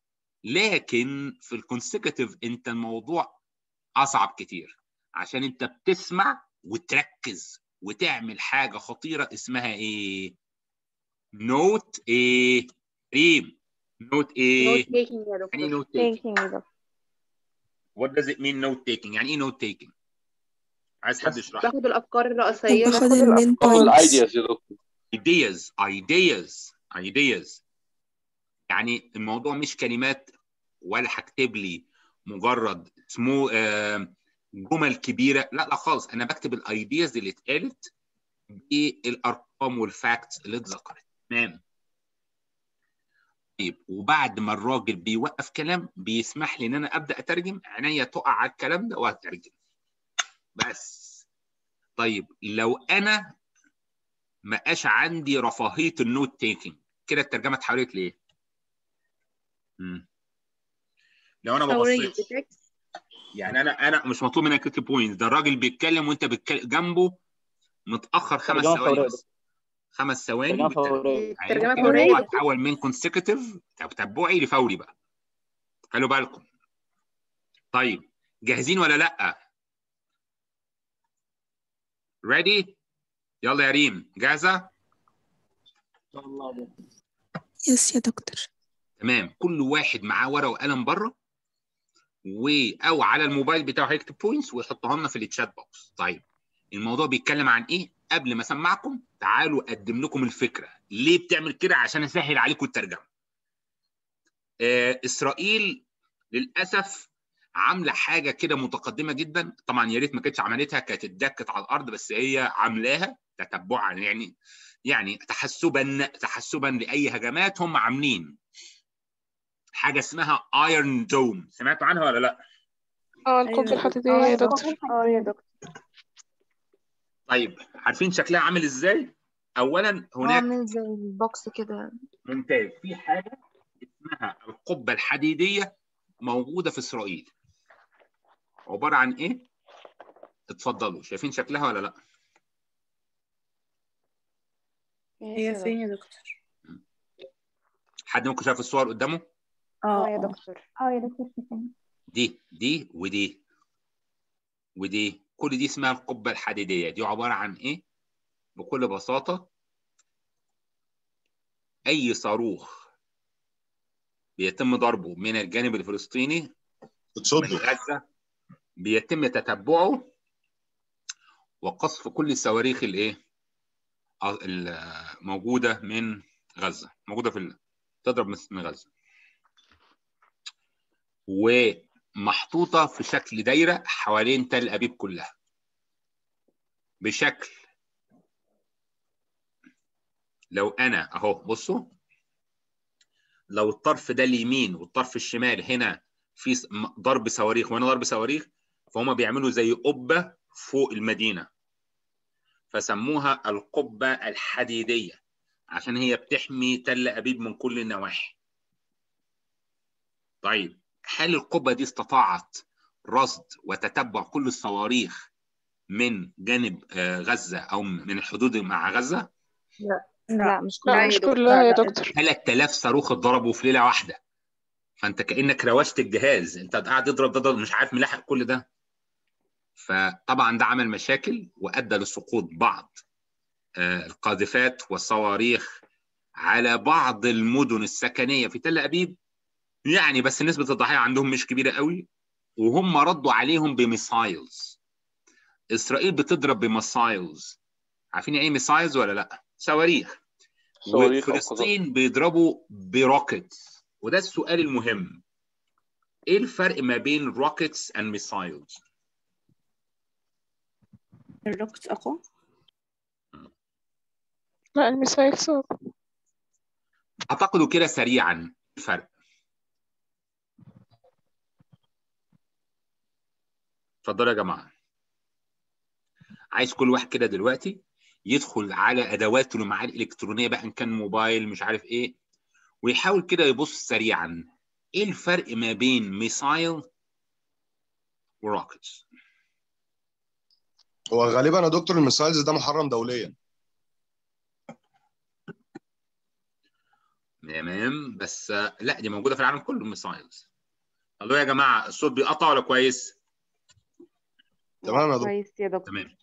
لكن في الكونسيكتيف انت الموضوع اصعب كتير عشان انت بتسمع وتركز وتعمل حاجه خطيره اسمها ايه نوت ايه ريم نوت ايه نوت تيكينج يا يعني ايه دكتور نوت تيكينج thinking يا دكتور what does it mean note taking يعني ايه note taking عايز حد يشرح لي. باخد الافكار طب الرئيسيه باخد باخد المين الأفكار اه بوينتس الايدياز يا دكتور ideas ideas ideas يعني الموضوع مش كلمات ولا هكتب لي مجرد اسمه آه، جمل كبيره لا لا خالص انا بكتب الايدياز اللي اتقالت بالارقام والفاكتس اللي اتذكرت تمام طيب وبعد ما الراجل بيوقف كلام بيسمح لي ان انا ابدا اترجم عينيا تقع على الكلام ده واترجم بس طيب لو انا ما بقاش عندي رفاهيه النوت تيكينج كده الترجمه اتحولت لايه؟ مم. لو انا ما فورية. بصيتش يعني انا انا مش مطلوب منك تكتب بوينت ده الراجل بيتكلم وانت بتكلم جنبه متاخر خمس ترجمة ثواني فورية. بس خمس ثواني ترجمة بالترجمة. فورية يعني ترجمة كده فورية. الموضوع اتحول من كونسيكتيف تتبعي لفوري بقى خلوا بالكم طيب جاهزين ولا لا؟ ريدي؟ يلا يا ريم جاهزه؟ يس يا دكتور تمام كل واحد معاه ورقه وقلم بره و او على الموبايل بتاعه هيكتب بوينتس ويحطها لنا في التشات بوكس طيب الموضوع بيتكلم عن ايه قبل ما اسمعكم تعالوا اقدم لكم الفكره ليه بتعمل كده عشان اسهل عليكم الترجمه آه اسرائيل للاسف عامله حاجه كده متقدمه جدا طبعا يا ريت ما كانتش عملتها كانت اتدكت على الارض بس هي عاملاها تتبعا يعني يعني تحسبا تحسبا لاي هجمات هم عاملين حاجه اسمها ايرون دوم سمعتوا عنها ولا لا؟ اه أيوة القبة يا الحديدية يا دكتور اه يا دكتور طيب عارفين شكلها عامل ازاي؟ اولا هناك عامل زي البوكس كده ممتاز في حاجه اسمها القبه الحديديه موجوده في اسرائيل عباره عن ايه؟ اتفضلوا شايفين شكلها ولا لا؟ هي فين يا دكتور حد ممكن شايف الصور قدامه؟ اه يا اه دكتور اه يا دكتور شايفين دي دي ودي ودي كل دي اسمها القبه الحديديه دي عباره عن ايه؟ بكل بساطه اي صاروخ بيتم ضربه من الجانب الفلسطيني من بتصده غزه بيتم تتبعه وقصف كل الصواريخ الايه آه، الموجوده من غزه موجوده في ال- تضرب من- من غزه ومحطوطه في شكل دايره حوالين تل ابيب كلها بشكل لو انا اهو بصوا لو الطرف ده اليمين والطرف الشمال هنا في س- م- ضرب صواريخ وهنا ضرب صواريخ فهم بيعملوا زي قبه فوق المدينه فسموها القبه الحديديه عشان هي بتحمي تل ابيب من كل النواحي. طيب هل القبه دي استطاعت رصد وتتبع كل الصواريخ من جانب آه، غزه او من الحدود مع غزه؟ لا مش لا كلها مش يا دكتور كلها يا لا، لا. دكتور 3000 صاروخ اتضربوا في ليله واحده فانت كانك روشت الجهاز انت قاعد تضرب ده مش عارف ملاحق كل ده فطبعا ده عمل مشاكل وادى لسقوط بعض آه، القاذفات والصواريخ على بعض المدن السكنيه في تل ابيب يعني بس نسبه الضحايا عندهم مش كبيره قوي وهم ردوا عليهم بميسايلز اسرائيل بتضرب بميسايلز عارفين ايه ميسايلز ولا لا صواريخ صواريخ أو وفلسطين بيضربوا بروكيتس وده السؤال المهم ايه الفرق ما بين روكيتس اند ميسايلز الروكت أقوى لا الميسايل صعب اعتقدوا كده سريعا الفرق اتفضلوا يا جماعه عايز كل واحد كده دلوقتي يدخل على ادواته اللي معاه الالكترونيه بقى ان كان موبايل مش عارف ايه ويحاول كده يبص سريعا ايه الفرق ما بين ميسايل وروكيتس هو غالبا يا دكتور الميسايلز ده محرم دوليا تمام بس آه، لا دي موجوده في العالم كله الميسايلز الو يا جماعه الصوت بيقطع ولا كويس تمام يا دكتور كويس يا دكتور تمام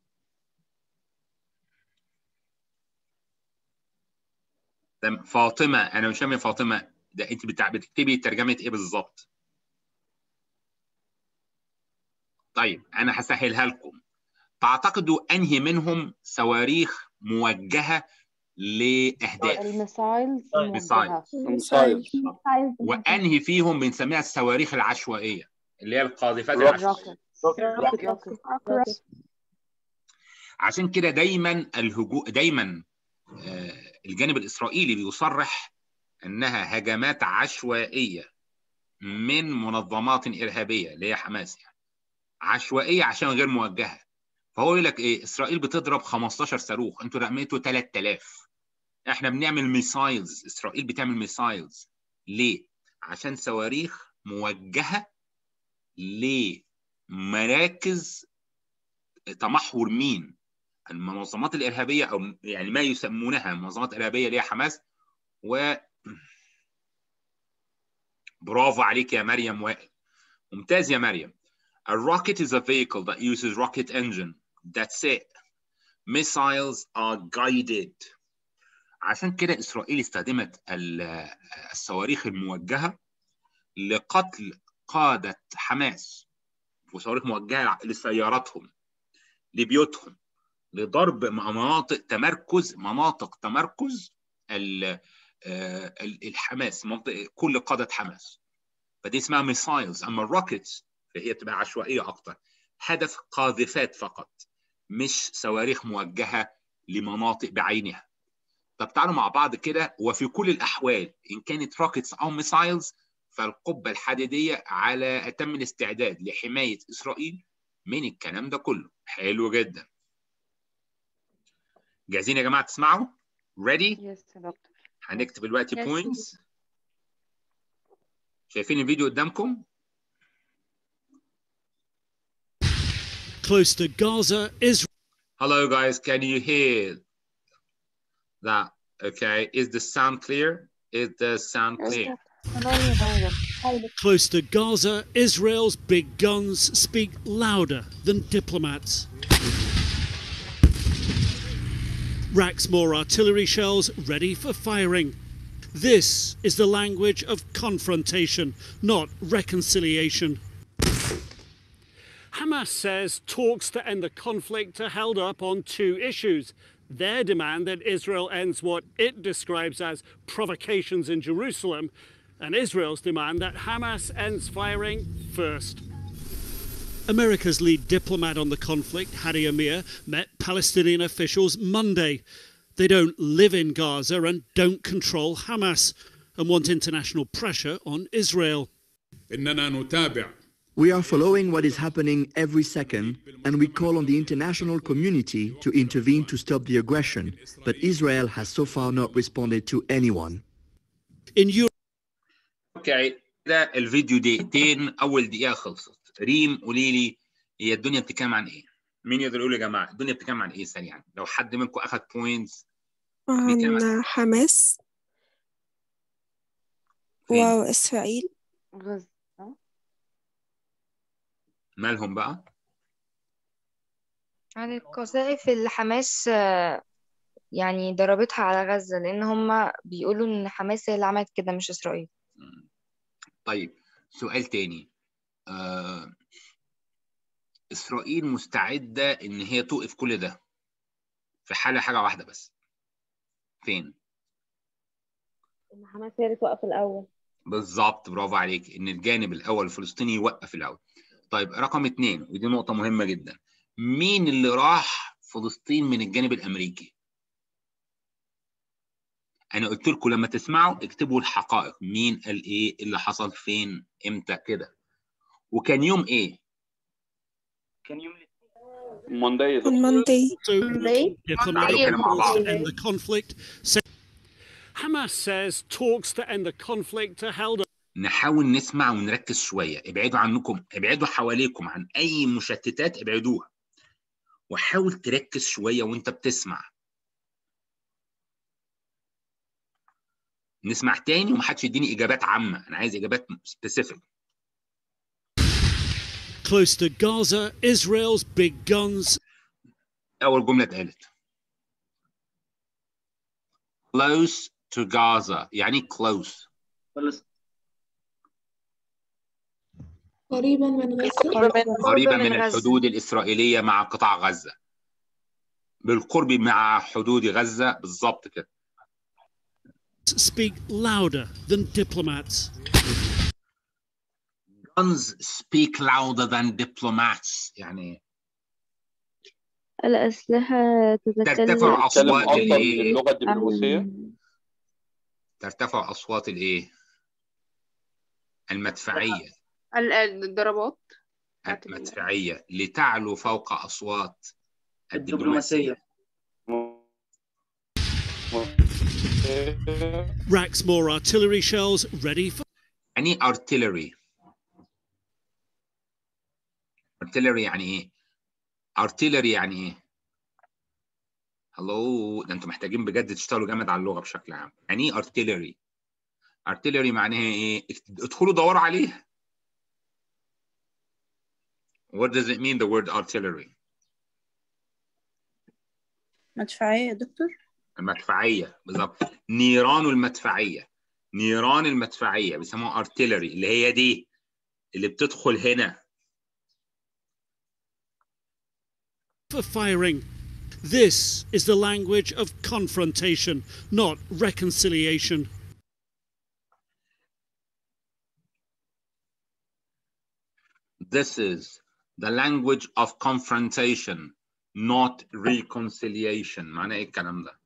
تمام فاطمه انا مش فاهم يا فاطمه ده انت بتاع بتكتبي ترجمه ايه بالظبط طيب انا هسهلها لكم تعتقدوا انهي منهم صواريخ موجهه لاهداف الميسايلز ميسايل. موجهة وانهي فيهم بنسميها الصواريخ العشوائيه اللي هي القاذفات روكت. العشوائيه روكت روكت عشان كده دايما الهجوم دايما آه، الجانب الاسرائيلي بيصرح انها هجمات عشوائيه من منظمات ارهابيه اللي هي حماس يعني عشوائيه عشان غير موجهه فهو يقول لك ايه اسرائيل بتضرب 15 صاروخ انتوا رميتوا 3000 احنا بنعمل ميسايلز اسرائيل بتعمل ميسايلز ليه عشان صواريخ موجهه لمراكز تمحور مين المنظمات الارهابيه او يعني ما يسمونها منظمات ارهابيه اللي هي حماس و برافو عليك يا مريم وائل ممتاز يا مريم A rocket is a vehicle that uses rocket engine. That's it. Missiles are guided. عشان كده إسرائيل استخدمت ال- الصواريخ الموجهة لقتل قادة حماس وصواريخ موجهة لسياراتهم لبيوتهم لضرب مناطق تمركز مناطق تمركز ال- آه، ال- الحماس منطقة كل قادة حماس فدي اسمها ميسايلز اما الروكيتس فهي تبقى عشوائيه اكتر هدف قاذفات فقط مش صواريخ موجهه لمناطق بعينها طب تعالوا مع بعض كده وفي كل الاحوال ان كانت روكيتس او ميسايلز فالقبه الحديديه على اتم الاستعداد لحمايه اسرائيل من الكلام ده كله حلو جدا جاهزين يا جماعه تسمعوا ready يس يا دكتور هنكتب دلوقتي Yes. بوينتس شايفين الفيديو قدامكم Close to Gaza, Israel. Hello, guys. Can you hear that? Okay. Is the sound clear? Is the sound clear? Close to Gaza, Israel's big guns speak louder than diplomats. Racks more artillery shells ready for firing. This is the language of confrontation, not reconciliation. Hamas says talks to end the conflict are held up on two issues. Their demand that Israel ends what it describes as provocations in Jerusalem, and Israel's demand that Hamas ends firing first. America's lead diplomat on the conflict, Hadi Amir, met Palestinian officials Monday. They don't live in Gaza and don't control Hamas and want international pressure on Israel. إننا نتابع We are following what is happening every second, and we call on the international community to intervene to stop the aggression. But Israel has so far not responded to anyone. In Europe, اوكي ده الفيديو دقيقتين اول دقيقه خلصت ريم قولي لي هي الدنيا بتتكلم عن ايه؟ مين يقدر يقول يا جماعه الدنيا بتتكلم عن ايه سريعا؟ لو حد منكم اخذ بوينتس بيتكلم عن عن حماس فين؟ وإسرائيل غزة مالهم بقى؟ عن القذائف اللي حماس آه، يعني ضربتها على غزة لأن هما بيقولوا إن حماس هي اللي عملت كده مش إسرائيل طيب سؤال تاني آه اسرائيل مستعده ان هي توقف كل ده في حاله حاجه واحده بس فين؟ إن حماس هي اللي توقف الأول بالظبط برافو عليك ان الجانب الاول الفلسطيني يوقف الاول طيب رقم اتنين ودي نقطه مهمه جدا مين اللي راح فلسطين من الجانب الامريكي انا قلت لكم لما تسمعوا اكتبوا الحقائق مين قال ايه اللي حصل فين امتى كده وكان يوم ايه كان يوم مونداي on Monday diplomatic تعالوا كده مع بعض talks to end the conflict. Say- Hamas says talks to end the conflict are held up. نحاول نسمع ونركز شويه ابعدوا عنكم ابعدوا حواليكم عن اي مشتتات ابعدوها وحاول تركز شويه وانت بتسمع نسمع تاني ومحدش يديني اجابات عامه انا عايز اجابات سبيسيفيك Close to Gaza, Israel's big guns اول جمله اتقالت close to Gaza يعني close قريبا من غزة قريبا من الحدود الاسرائيليه مع قطاع غزه بالقرب مع حدود غزه بالظبط كده speak louder than diplomats. guns speak louder than diplomats يعني الأسلحة ترتفع تتكلم اصوات أكتر الايه باللغة الدبلوماسية ترتفع اصوات الايه المدفعيه ال- ال- الضربات المدفعيه لتعلو فوق اصوات الدبلوماسيه Racks more artillery shells ready for يعني artillery artillery يعني ايه artillery يعني ايه هلو ده انتوا محتاجين بجد تشتغلوا جامد على اللغه بشكل عام يعني ايه artillery artillery معناها ايه ادخلوا دوروا عليها what does it mean the word artillery مدفعية يا دكتور المدفعيه بالظبط نيران المدفعيه نيران المدفعيه بيسموها artillery اللي هي دي اللي بتدخل هنا for firing. This is the language of confrontation, not reconciliation. This is the language of confrontation, not reconciliation. معنى ايه الكلام ده؟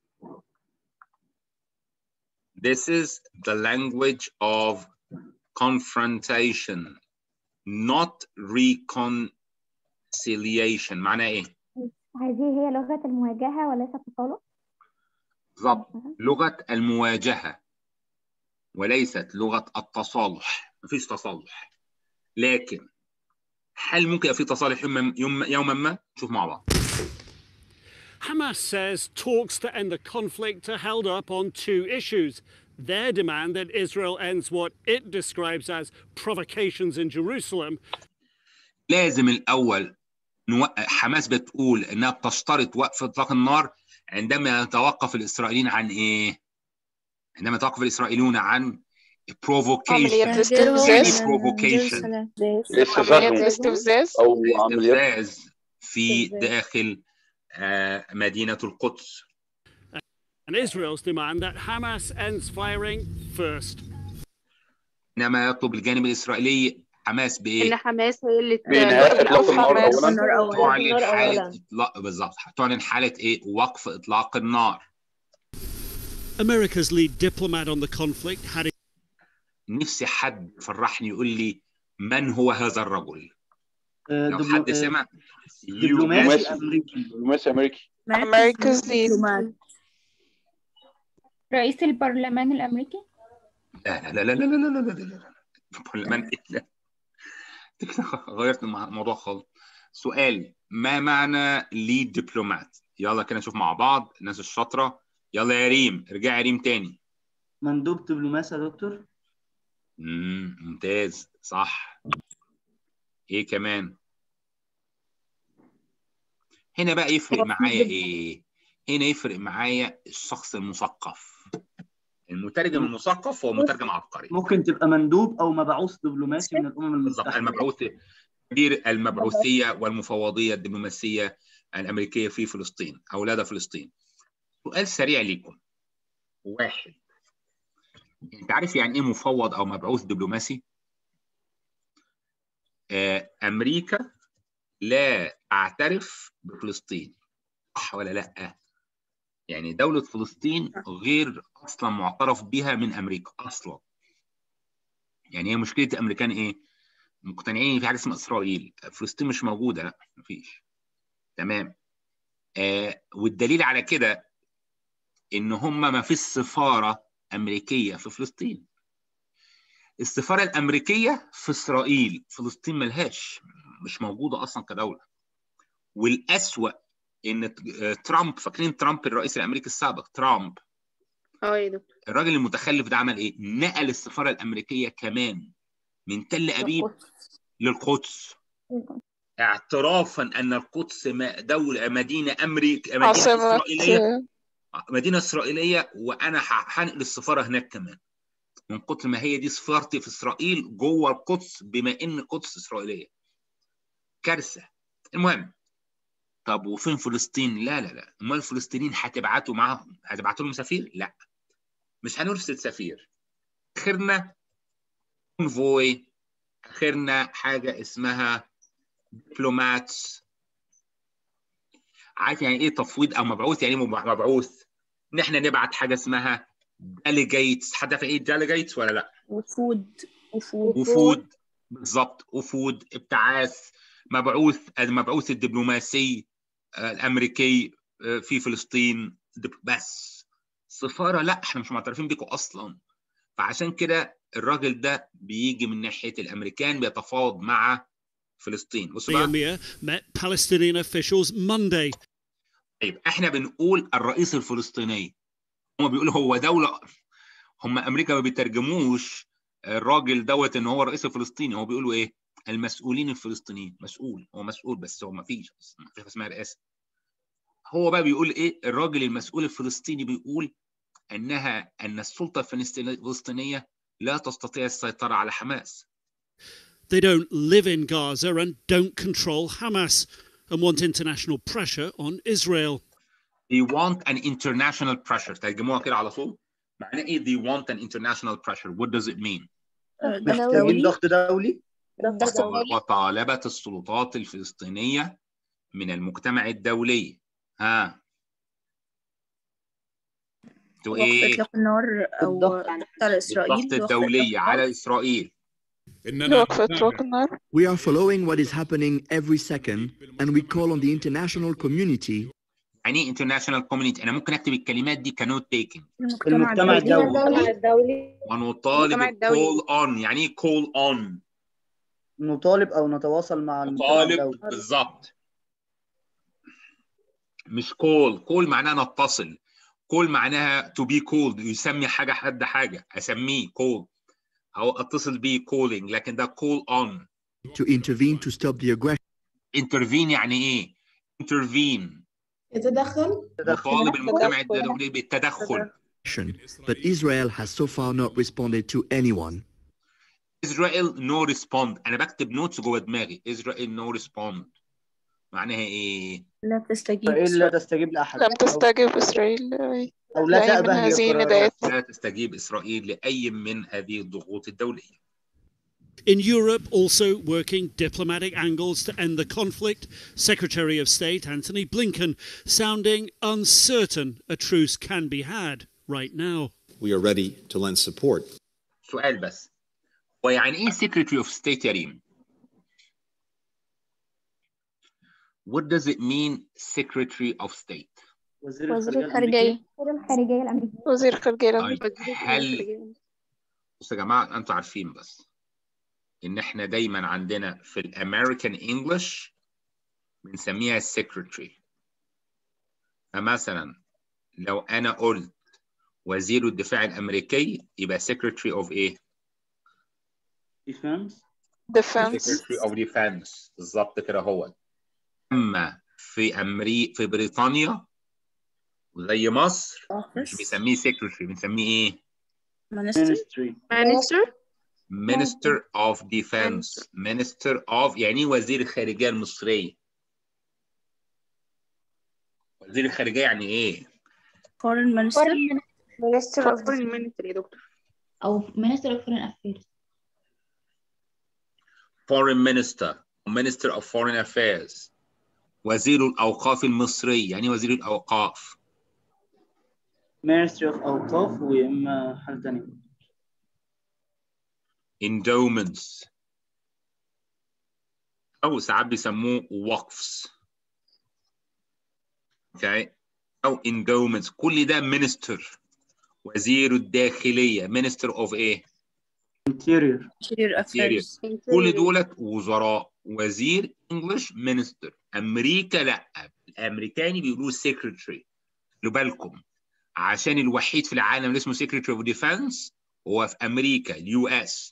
This is the language of confrontation, not reconciliation. معنى ايه؟ هذه هي لغة المواجهة وليس التصالح بالظبط لغة المواجهة وليست لغة التصالح مفيش تصالح لكن هل ممكن يبقى في تصالح يوم يوم يوما ما؟ نشوف مع بعض Hamas says talks to end the conflict are held up on two issues. Their demand that Israel ends what it describes as provocations in Jerusalem لازم الأول نوقف حماس بتقول إنها بتشترط وقف إطلاق النار عندما يتوقف الإسرائيليين عن إيه؟ عندما يتوقف الإسرائيليون عن provocation عمليات يعني الاستفزاز provocation عمليات الاستفزاز أو عمليات استفزاز في داخل آه، مدينة القدس and Israel's demand that Hamas ends firing first. إنما يطلب الجانب الإسرائيلي حماس بإيه؟ ان حماس هي اللي بإنهاء تطلق إطلاق النار حماس أولاً. تعلن حالة إطلاق بالظبط تعلن حالة إيه؟ وقف إطلاق النار America's lead diplomat on the conflict had نفسي حد يفرحني يقول لي من هو هذا الرجل آه، لو دبلو- حد آه، سمع دبلوماسي US أمريكي دبلوماسي أمريكي America's lead رئيس البرلمان الأمريكي لا لا لا لا لا لا لا لا لا لا البرلمان إيه؟ لا أنت كده غيرت المع- الموضوع خالص سؤال ما معنى ليد دبلومات يلا كده نشوف مع بعض الناس الشاطرة يلا يا ريم ارجع يا ريم تاني مندوب دبلوماسي يا دكتور امم ممتاز صح ايه كمان هنا بقى يفرق معايا ايه هنا يفرق معايا الشخص المثقف المترجم المثقف هو مترجم عبقري ممكن تبقى مندوب أو مبعوث دبلوماسي من الأمم بالظبط المتحدة المبعوث كبير المبعوثيه والمفوضيه الدبلوماسيه الامريكيه في فلسطين او لدى فلسطين سؤال سريع ليكم واحد انت عارف يعني ايه مفوض او مبعوث دبلوماسي آه، امريكا لا تعترف بفلسطين صح ولا لا يعني دولة فلسطين غير اصلا معترف بها من امريكا اصلا يعني هي مشكلة الامريكان ايه مقتنعين إن في حاجة اسمها اسرائيل فلسطين مش موجودة لا مفيش تمام آه والدليل على كده ان هم ما فيش سفارة امريكية في فلسطين السفارة الامريكية في اسرائيل فلسطين ملهاش مش موجودة اصلا كدولة والاسوأ ان ترامب فاكرين ترامب الرئيس الامريكي السابق ترامب اه يا دكتور الراجل المتخلف ده عمل ايه نقل السفاره الامريكيه كمان من تل ابيب للقدس اعترافا ان القدس ما- دوله مدينه امريكا مدينه عاصمة اسرائيليه مدينه اسرائيليه وانا ح- هنقل السفاره هناك كمان من كتر ما هي دي سفارتي في اسرائيل جوه القدس بما ان القدس اسرائيليه كارثه المهم طب وفين فلسطين لا لا لا امال الفلسطينيين هتبعتوا معاهم هتبعتوا لهم سفير لا مش هنرسل سفير اخرنا كونفوي اخرنا حاجه اسمها دبلوماتس عارف يعني ايه تفويض او مبعوث يعني ايه مبعوث ان احنا نبعت حاجه اسمها ديليجيتس حد عارف ايه ديليجيتس ولا لا وفود وفود وفود بالظبط وفود ابتعاث مبعوث المبعوث الدبلوماسي آه، الامريكي آه، في فلسطين دب- بس سفاره لا احنا مش معترفين بيكم اصلا فعشان كده الراجل ده بيجي من ناحيه الامريكان بيتفاوض مع فلسطين بصوا The بقى emir met Palestinian officials Monday. طيب احنا بنقول الرئيس الفلسطيني هم بيقولوا هو دوله هم امريكا ما بيترجموش الراجل دوت ان هو الرئيس الفلسطيني هو بيقولوا ايه المسؤولين الفلسطينيين مسؤول هو مسؤول بس هو ما فيش ما فيش حاجة اسمها رئاسه هو بقى بيقول ايه الراجل المسؤول الفلسطيني بيقول انها ان السلطه الفلسطينيه الفلسطينية لا تستطيع السيطره على حماس They don't live in Gaza and don't control Hamas and want international pressure on Israel. they want an international pressure ترجموها كده على طول معناه ايه they want an international pressure what does it mean محتاجين ضغط دولي ضغط دولي وطالبت السلطات الفلسطينية من المجتمع الدولي ها تو وقف ايه إطلاق النار أو ضغط على إسرائيل الضغط الدولي على إسرائيل وقف إطلاق النار We are following what is happening every second and we call on the international community يعني ايه international community انا ممكن اكتب الكلمات دي كنوت تيكن المجتمع الدولي الدولي ونطالب المجتمع الدولي. call on يعني ايه call on نطالب او نتواصل مع المجتمع طالب الدولي بالظبط مش كول كول معناها نتصل كول معناها to be called يسمي حاجه حد حاجه اسميه كول او اتصل بيه calling لكن ده call on to intervene to stop the aggression. intervene يعني ايه intervene يتدخل مطالب المجتمع الدولي بالتدخل But Israel has so far not responded to anyone. Israel no respond انا بكتب نوتس جوه دماغي Israel no respond معناها ايه لا تستجيب إسرائيل لا تستجيب لأحد لم تستجب إسرائيل أو لا لأي تأبه من هذه لقرارات. النداءات لا تستجيب اسرائيل لاي من هذه الضغوط الدوليه In Europe, also working diplomatic angles to end the conflict, Secretary of State Antony Blinken sounding uncertain a truce can be had right now. We are ready to lend support. سؤال بس هو يعني ايه Secretary of State يا ريم؟ What does it mean Secretary of State؟ وزير وزير الخارجية وزير الخارجية الأمريكية وزير الخارجية طيب الأمريكي هل بصوا يا جماعه انتوا عارفين بس ان احنا دايما عندنا في الامريكان انجلش بنسميها secretary فمثلا لو انا قلت وزير الدفاع الامريكي يبقى secretary of ايه؟ Defense. Defense. secretary of defense بالظبط كده هو اما في امريكا في بريطانيا وزي مصر مش بنسميه secretary بنسميه ايه؟ Ministry. Minister Minister of Defense Minister of يعني إيه وزير الخارجية المصرية وزير الخارجية يعني ايه؟ foreign minister Minister of Foreign Ministry يا دكتور أو Minister of Foreign Affairs Foreign Minister Minister of Foreign Affairs وزير الأوقاف المصري يعني إيه وزير الأوقاف Ministry of أوقاف وإما حاجة تانية endowments أو ساعات بيسموه وقفs okay. أو endowments كل ده minister وزير الداخلية minister of إيه؟ Interior. interior Interior. affairs كل دولت وزراء وزير انجلش مينستر امريكا لا الامريكاني بيقولوا سيكرتري خلوا بالكم عشان الوحيد في العالم اللي اسمه سيكريتري اوف ديفense هو في امريكا اليو اس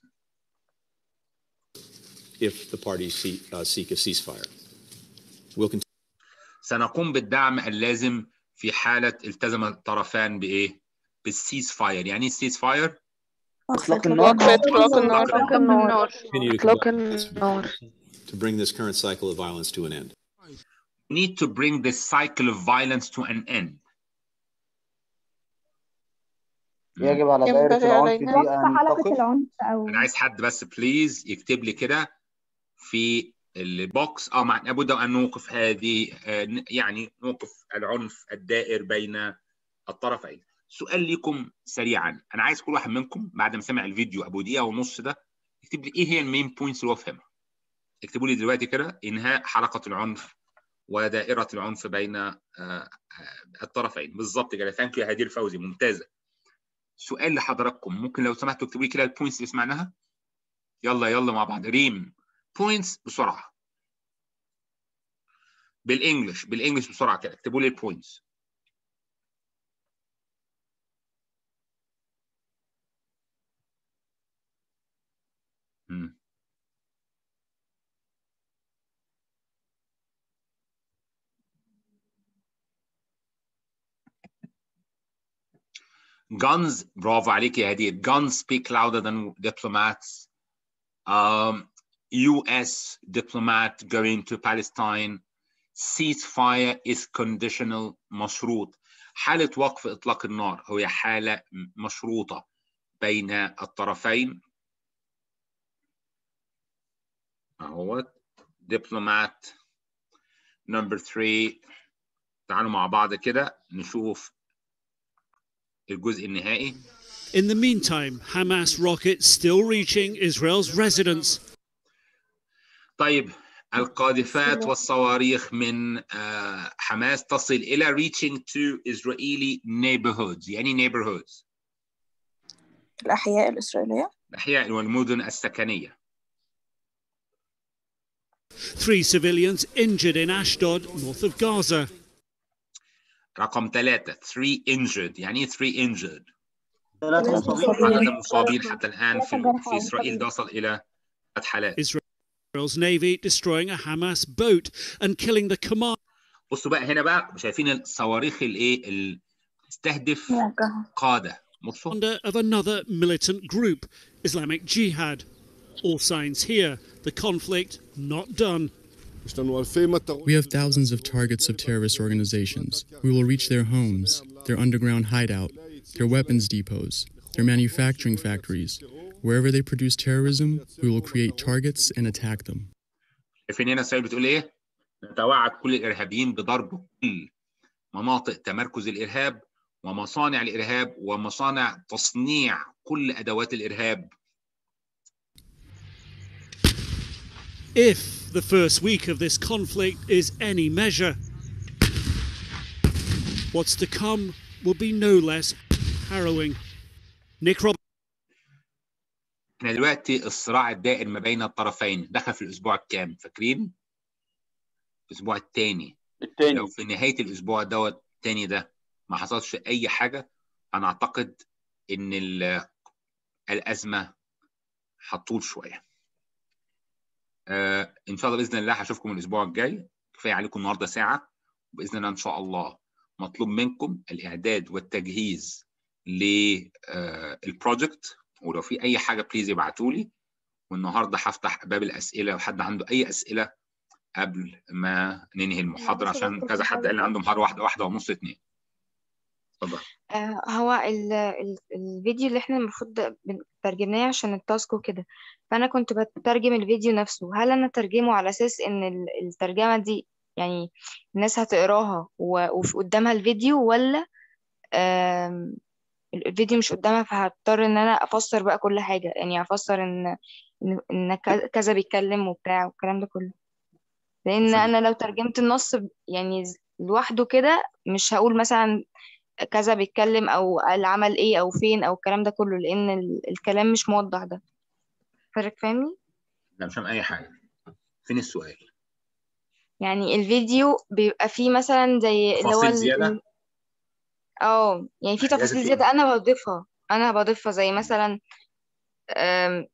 if the parties seek, uh, seek a ceasefire. We'll continue. سنقوم بالدعم اللازم في حالة التزم الطرفان بإيه؟ بالسيز فاير، يعني إيه السيز فاير؟ اطلاق النار وقف اطلاق النار إطلاق النار continue to اطلاق conduct النار to bring this current cycle of violence to an end. need to bring this cycle of violence to an end. يجب على دائرة ينبغي العنف علينا دي وقف أن حلقة تقف العنف أو أنا عايز حد بس بليز يكتب لي كده في البوكس اه مع لابد ان نوقف هذه آه، ن- يعني نوقف العنف الدائر بين الطرفين. سؤال لكم سريعا انا عايز كل واحد منكم بعد ما سمع الفيديو ابو دقيقه ونص ده يكتب لي ايه هي المين بوينتس اللي هو فهمها. اكتبوا لي دلوقتي كده انهاء حلقه العنف ودائره العنف بين آه، آه، الطرفين بالظبط كده ثانك يو هدير فوزي ممتازه. سؤال لحضراتكم ممكن لو سمحتوا اكتبوا لي كده البوينتس اللي سمعناها يلا يلا مع بعض ريم بوينتس بسرعه بالانجلش بالانجلش بسرعه كده اكتبوا لي البوينتس guns برافو عليك يا هدير guns speak louder than diplomats um, US diplomat going to Palestine ceasefire is conditional مشروط حالة وقف إطلاق النار هي حالة مشروطة بين الطرفين اهوت diplomat number three تعالوا مع بعض كده نشوف الجزء النهائي In the meantime, Hamas rockets still reaching Israel's residence. طيب القاذفات والصواريخ من آه، حماس تصل إلى reaching to Israeli neighborhoods يعني neighborhoods الأحياء الإسرائيلية الأحياء والمدن السكنية Three civilians injured in Ashdod, north of Gaza. رقم ثلاثة three injured يعني إيه three injured ثلاثة مصابين عدد المصابين حتى الآن في, في إسرائيل تصل إلى ثلاث حالات Israel's navy destroying a Hamas boat and killing the command. بصوا بقى هنا بقى شايفين الصواريخ الايه ال- تستهدف قاده بصوا commander of another militant group, Islamic Jihad. All signs here, the conflict not done. We have thousands of targets of terrorist organizations. We will reach their homes, their underground hideout, their weapons depots, their manufacturing factories. Wherever they produce terrorism, we will create targets and attack them. شايفين هنا اسرائيل بتقول ايه؟ نتوعد كل الارهابيين بضرب كل مناطق تمركز الارهاب ومصانع الارهاب ومصانع تصنيع كل ادوات الارهاب If the first week of this conflict is any measure, what's to come will be no less harrowing. Nick Rob. احنا دلوقتي الصراع الدائر ما بين الطرفين دخل في الاسبوع الكام فاكرين؟ الاسبوع الثاني الثاني لو في نهايه الاسبوع دوت الثاني ده ما حصلش اي حاجه انا اعتقد ان ال- الازمه هتطول شويه. آه ان شاء الله باذن الله هشوفكم الاسبوع الجاي كفايه عليكم النهارده ساعه باذن الله ان شاء الله مطلوب منكم الاعداد والتجهيز للبروجكت ولو في اي حاجه بليز ابعتوا لي والنهارده هفتح باب الاسئله لو حد عنده اي اسئله قبل ما ننهي المحاضره عشان كذا حد قال لي عنده محاضره واحده واحده ونص اتنين اتفضل آه، هو ال ال الفيديو اللي احنا المفروض بن- ترجمناه عشان التاسك وكده فأنا كنت بترجم الفيديو نفسه هل أنا ترجمه على أساس إن ال- الترجمة دي يعني الناس هتقراها و- وفي قدامها الفيديو ولا آم، ال- الفيديو مش قدامها فهضطر إن أنا أفسر بقى كل حاجة يعني أفسر إن إن إن ك- كذا بيتكلم وبتاع والكلام ده كله لأن أنا لو ترجمت النص ب- يعني ز- لوحده كده مش هقول مثلا كذا بيتكلم او العمل ايه او فين او الكلام ده كله لان ال- الكلام مش موضح ده حضرتك فاهمني لا مش فاهم اي حاجه فين السؤال يعني الفيديو بيبقى فيه مثلا زي اللي هو تفاصيل ال- زيادة؟ ال- اه يعني في لازم تفاصيل في زيادة انا بضيفها انا بضيفها زي مثلا أم،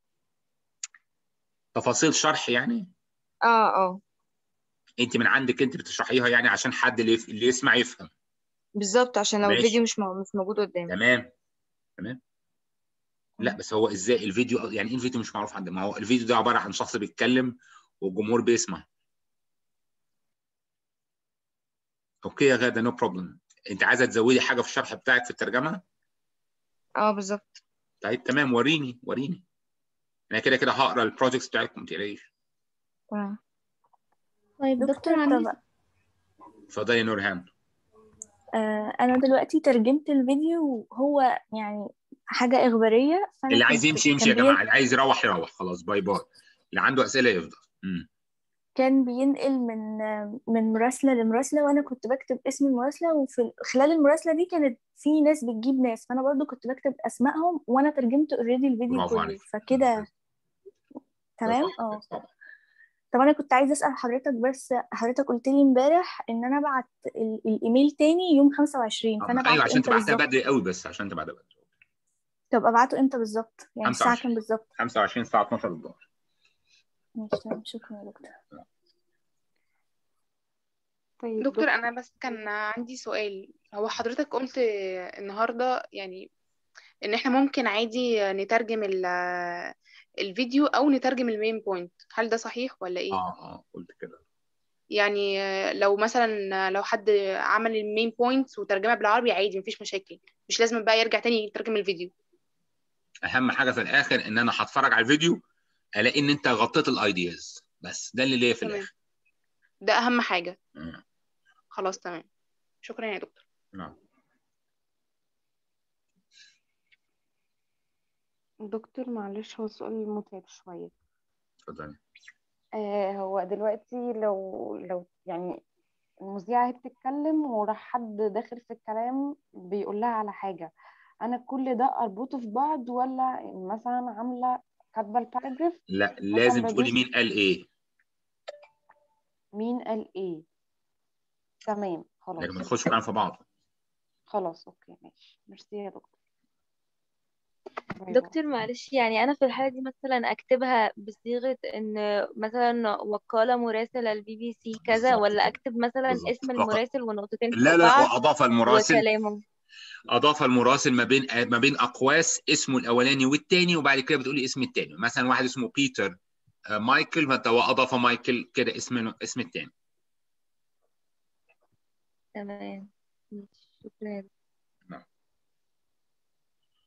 تفاصيل شرح يعني اه اه انت من عندك انت بتشرحيها يعني عشان حد اللي, يف... اللي يسمع يفهم بالظبط عشان لو ماشي الفيديو مش مو- مش موجود قدامي تمام تمام لا بس هو ازاي الفيديو يعني ايه الفيديو مش معروف عند ما هو الفيديو ده عباره عن شخص بيتكلم والجمهور بيسمع اوكي يا غاده نو بروبلم انت عايزه تزودي حاجه في الشرح بتاعك في الترجمه اه بالظبط طيب تمام وريني وريني انا كده كده هقرا البروجكتس بتاعتكم ما تقلقيش تمام طيب دكتور عندي اتفضلي يا نورهان آه أنا دلوقتي ترجمت الفيديو وهو يعني حاجة إخبارية فأنا اللي عايز كنت يمشي يمشي يا كان جماعه بين اللي عايز يروح يروح خلاص باي باي اللي عنده اسئله يفضل امم كان بينقل من من مراسلة لمراسلة وأنا كنت بكتب اسم المراسلة وفي خلال المراسلة دي كانت في ناس بتجيب ناس فأنا برضو كنت بكتب أسمائهم وأنا ترجمت اوريدي الفيديو برافو كله عليك فكده تمام اه طب أنا كنت عايزة أسأل حضرتك بس حضرتك قلت لي امبارح إن أنا أبعت ال- الإيميل تاني يوم 25 فأنا ايوه أبعته عشان إمتى تبعتها بالظبط؟ بدري قوي بس عشان تبعتها بدري طب أبعته إمتى بالظبط؟ يعني الساعة 25 كام بالظبط؟ 25 الساعه 12 الظهر ماشي تمام شكرا يا دكتور طيب دكتور انا بس كان عندي سؤال هو حضرتك قلت النهارده يعني ان احنا ممكن عادي نترجم ال- الفيديو او نترجم المين بوينت هل ده صحيح ولا ايه اه اه قلت كده يعني لو مثلا لو حد عمل المين بوينتس وترجمها بالعربي عادي مفيش مشاكل مش لازم بقى يرجع تاني يترجم الفيديو اهم حاجه في الاخر ان انا هتفرج على الفيديو الاقي ان انت غطيت الايدياز بس ده اللي ليا في تمام الاخر ده اهم حاجة مم. خلاص تمام شكرا يا دكتور نعم دكتور معلش هو سؤال متعب شوية اتفضلي آه هو دلوقتي لو لو يعني المذيعة هي بتتكلم وراح حد داخل في الكلام بيقول لها على حاجة أنا كل ده أربطه في بعض ولا مثلا عاملة كاتبة الباراجراف لا مثلا لازم تقولي بدوس مين قال ايه مين قال إيه تمام خلاص لكن ما تخش كلام في بعض خلاص أوكي ماشي ميرسي يا دكتور باي باي دكتور معلش يعني أنا في الحالة دي مثلا أكتبها بصيغة إن مثلا وقال مراسل البي بي سي كذا بالظبط ولا كده أكتب مثلا بالظبط اسم فقط المراسل ونقطتين لا فوق لا بعض واضاف المراسل وكلامه اضاف المراسل ما بين ما بين اقواس اسمه الاولاني والثاني وبعد كده بتقولي اسم الثاني مثلا واحد اسمه بيتر آه، مايكل فانت اضاف مايكل كده اسم اسم الثاني تمام ماشي، شكرا نعم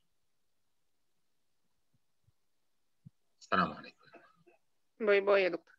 السلام عليكم باي باي يا دكتور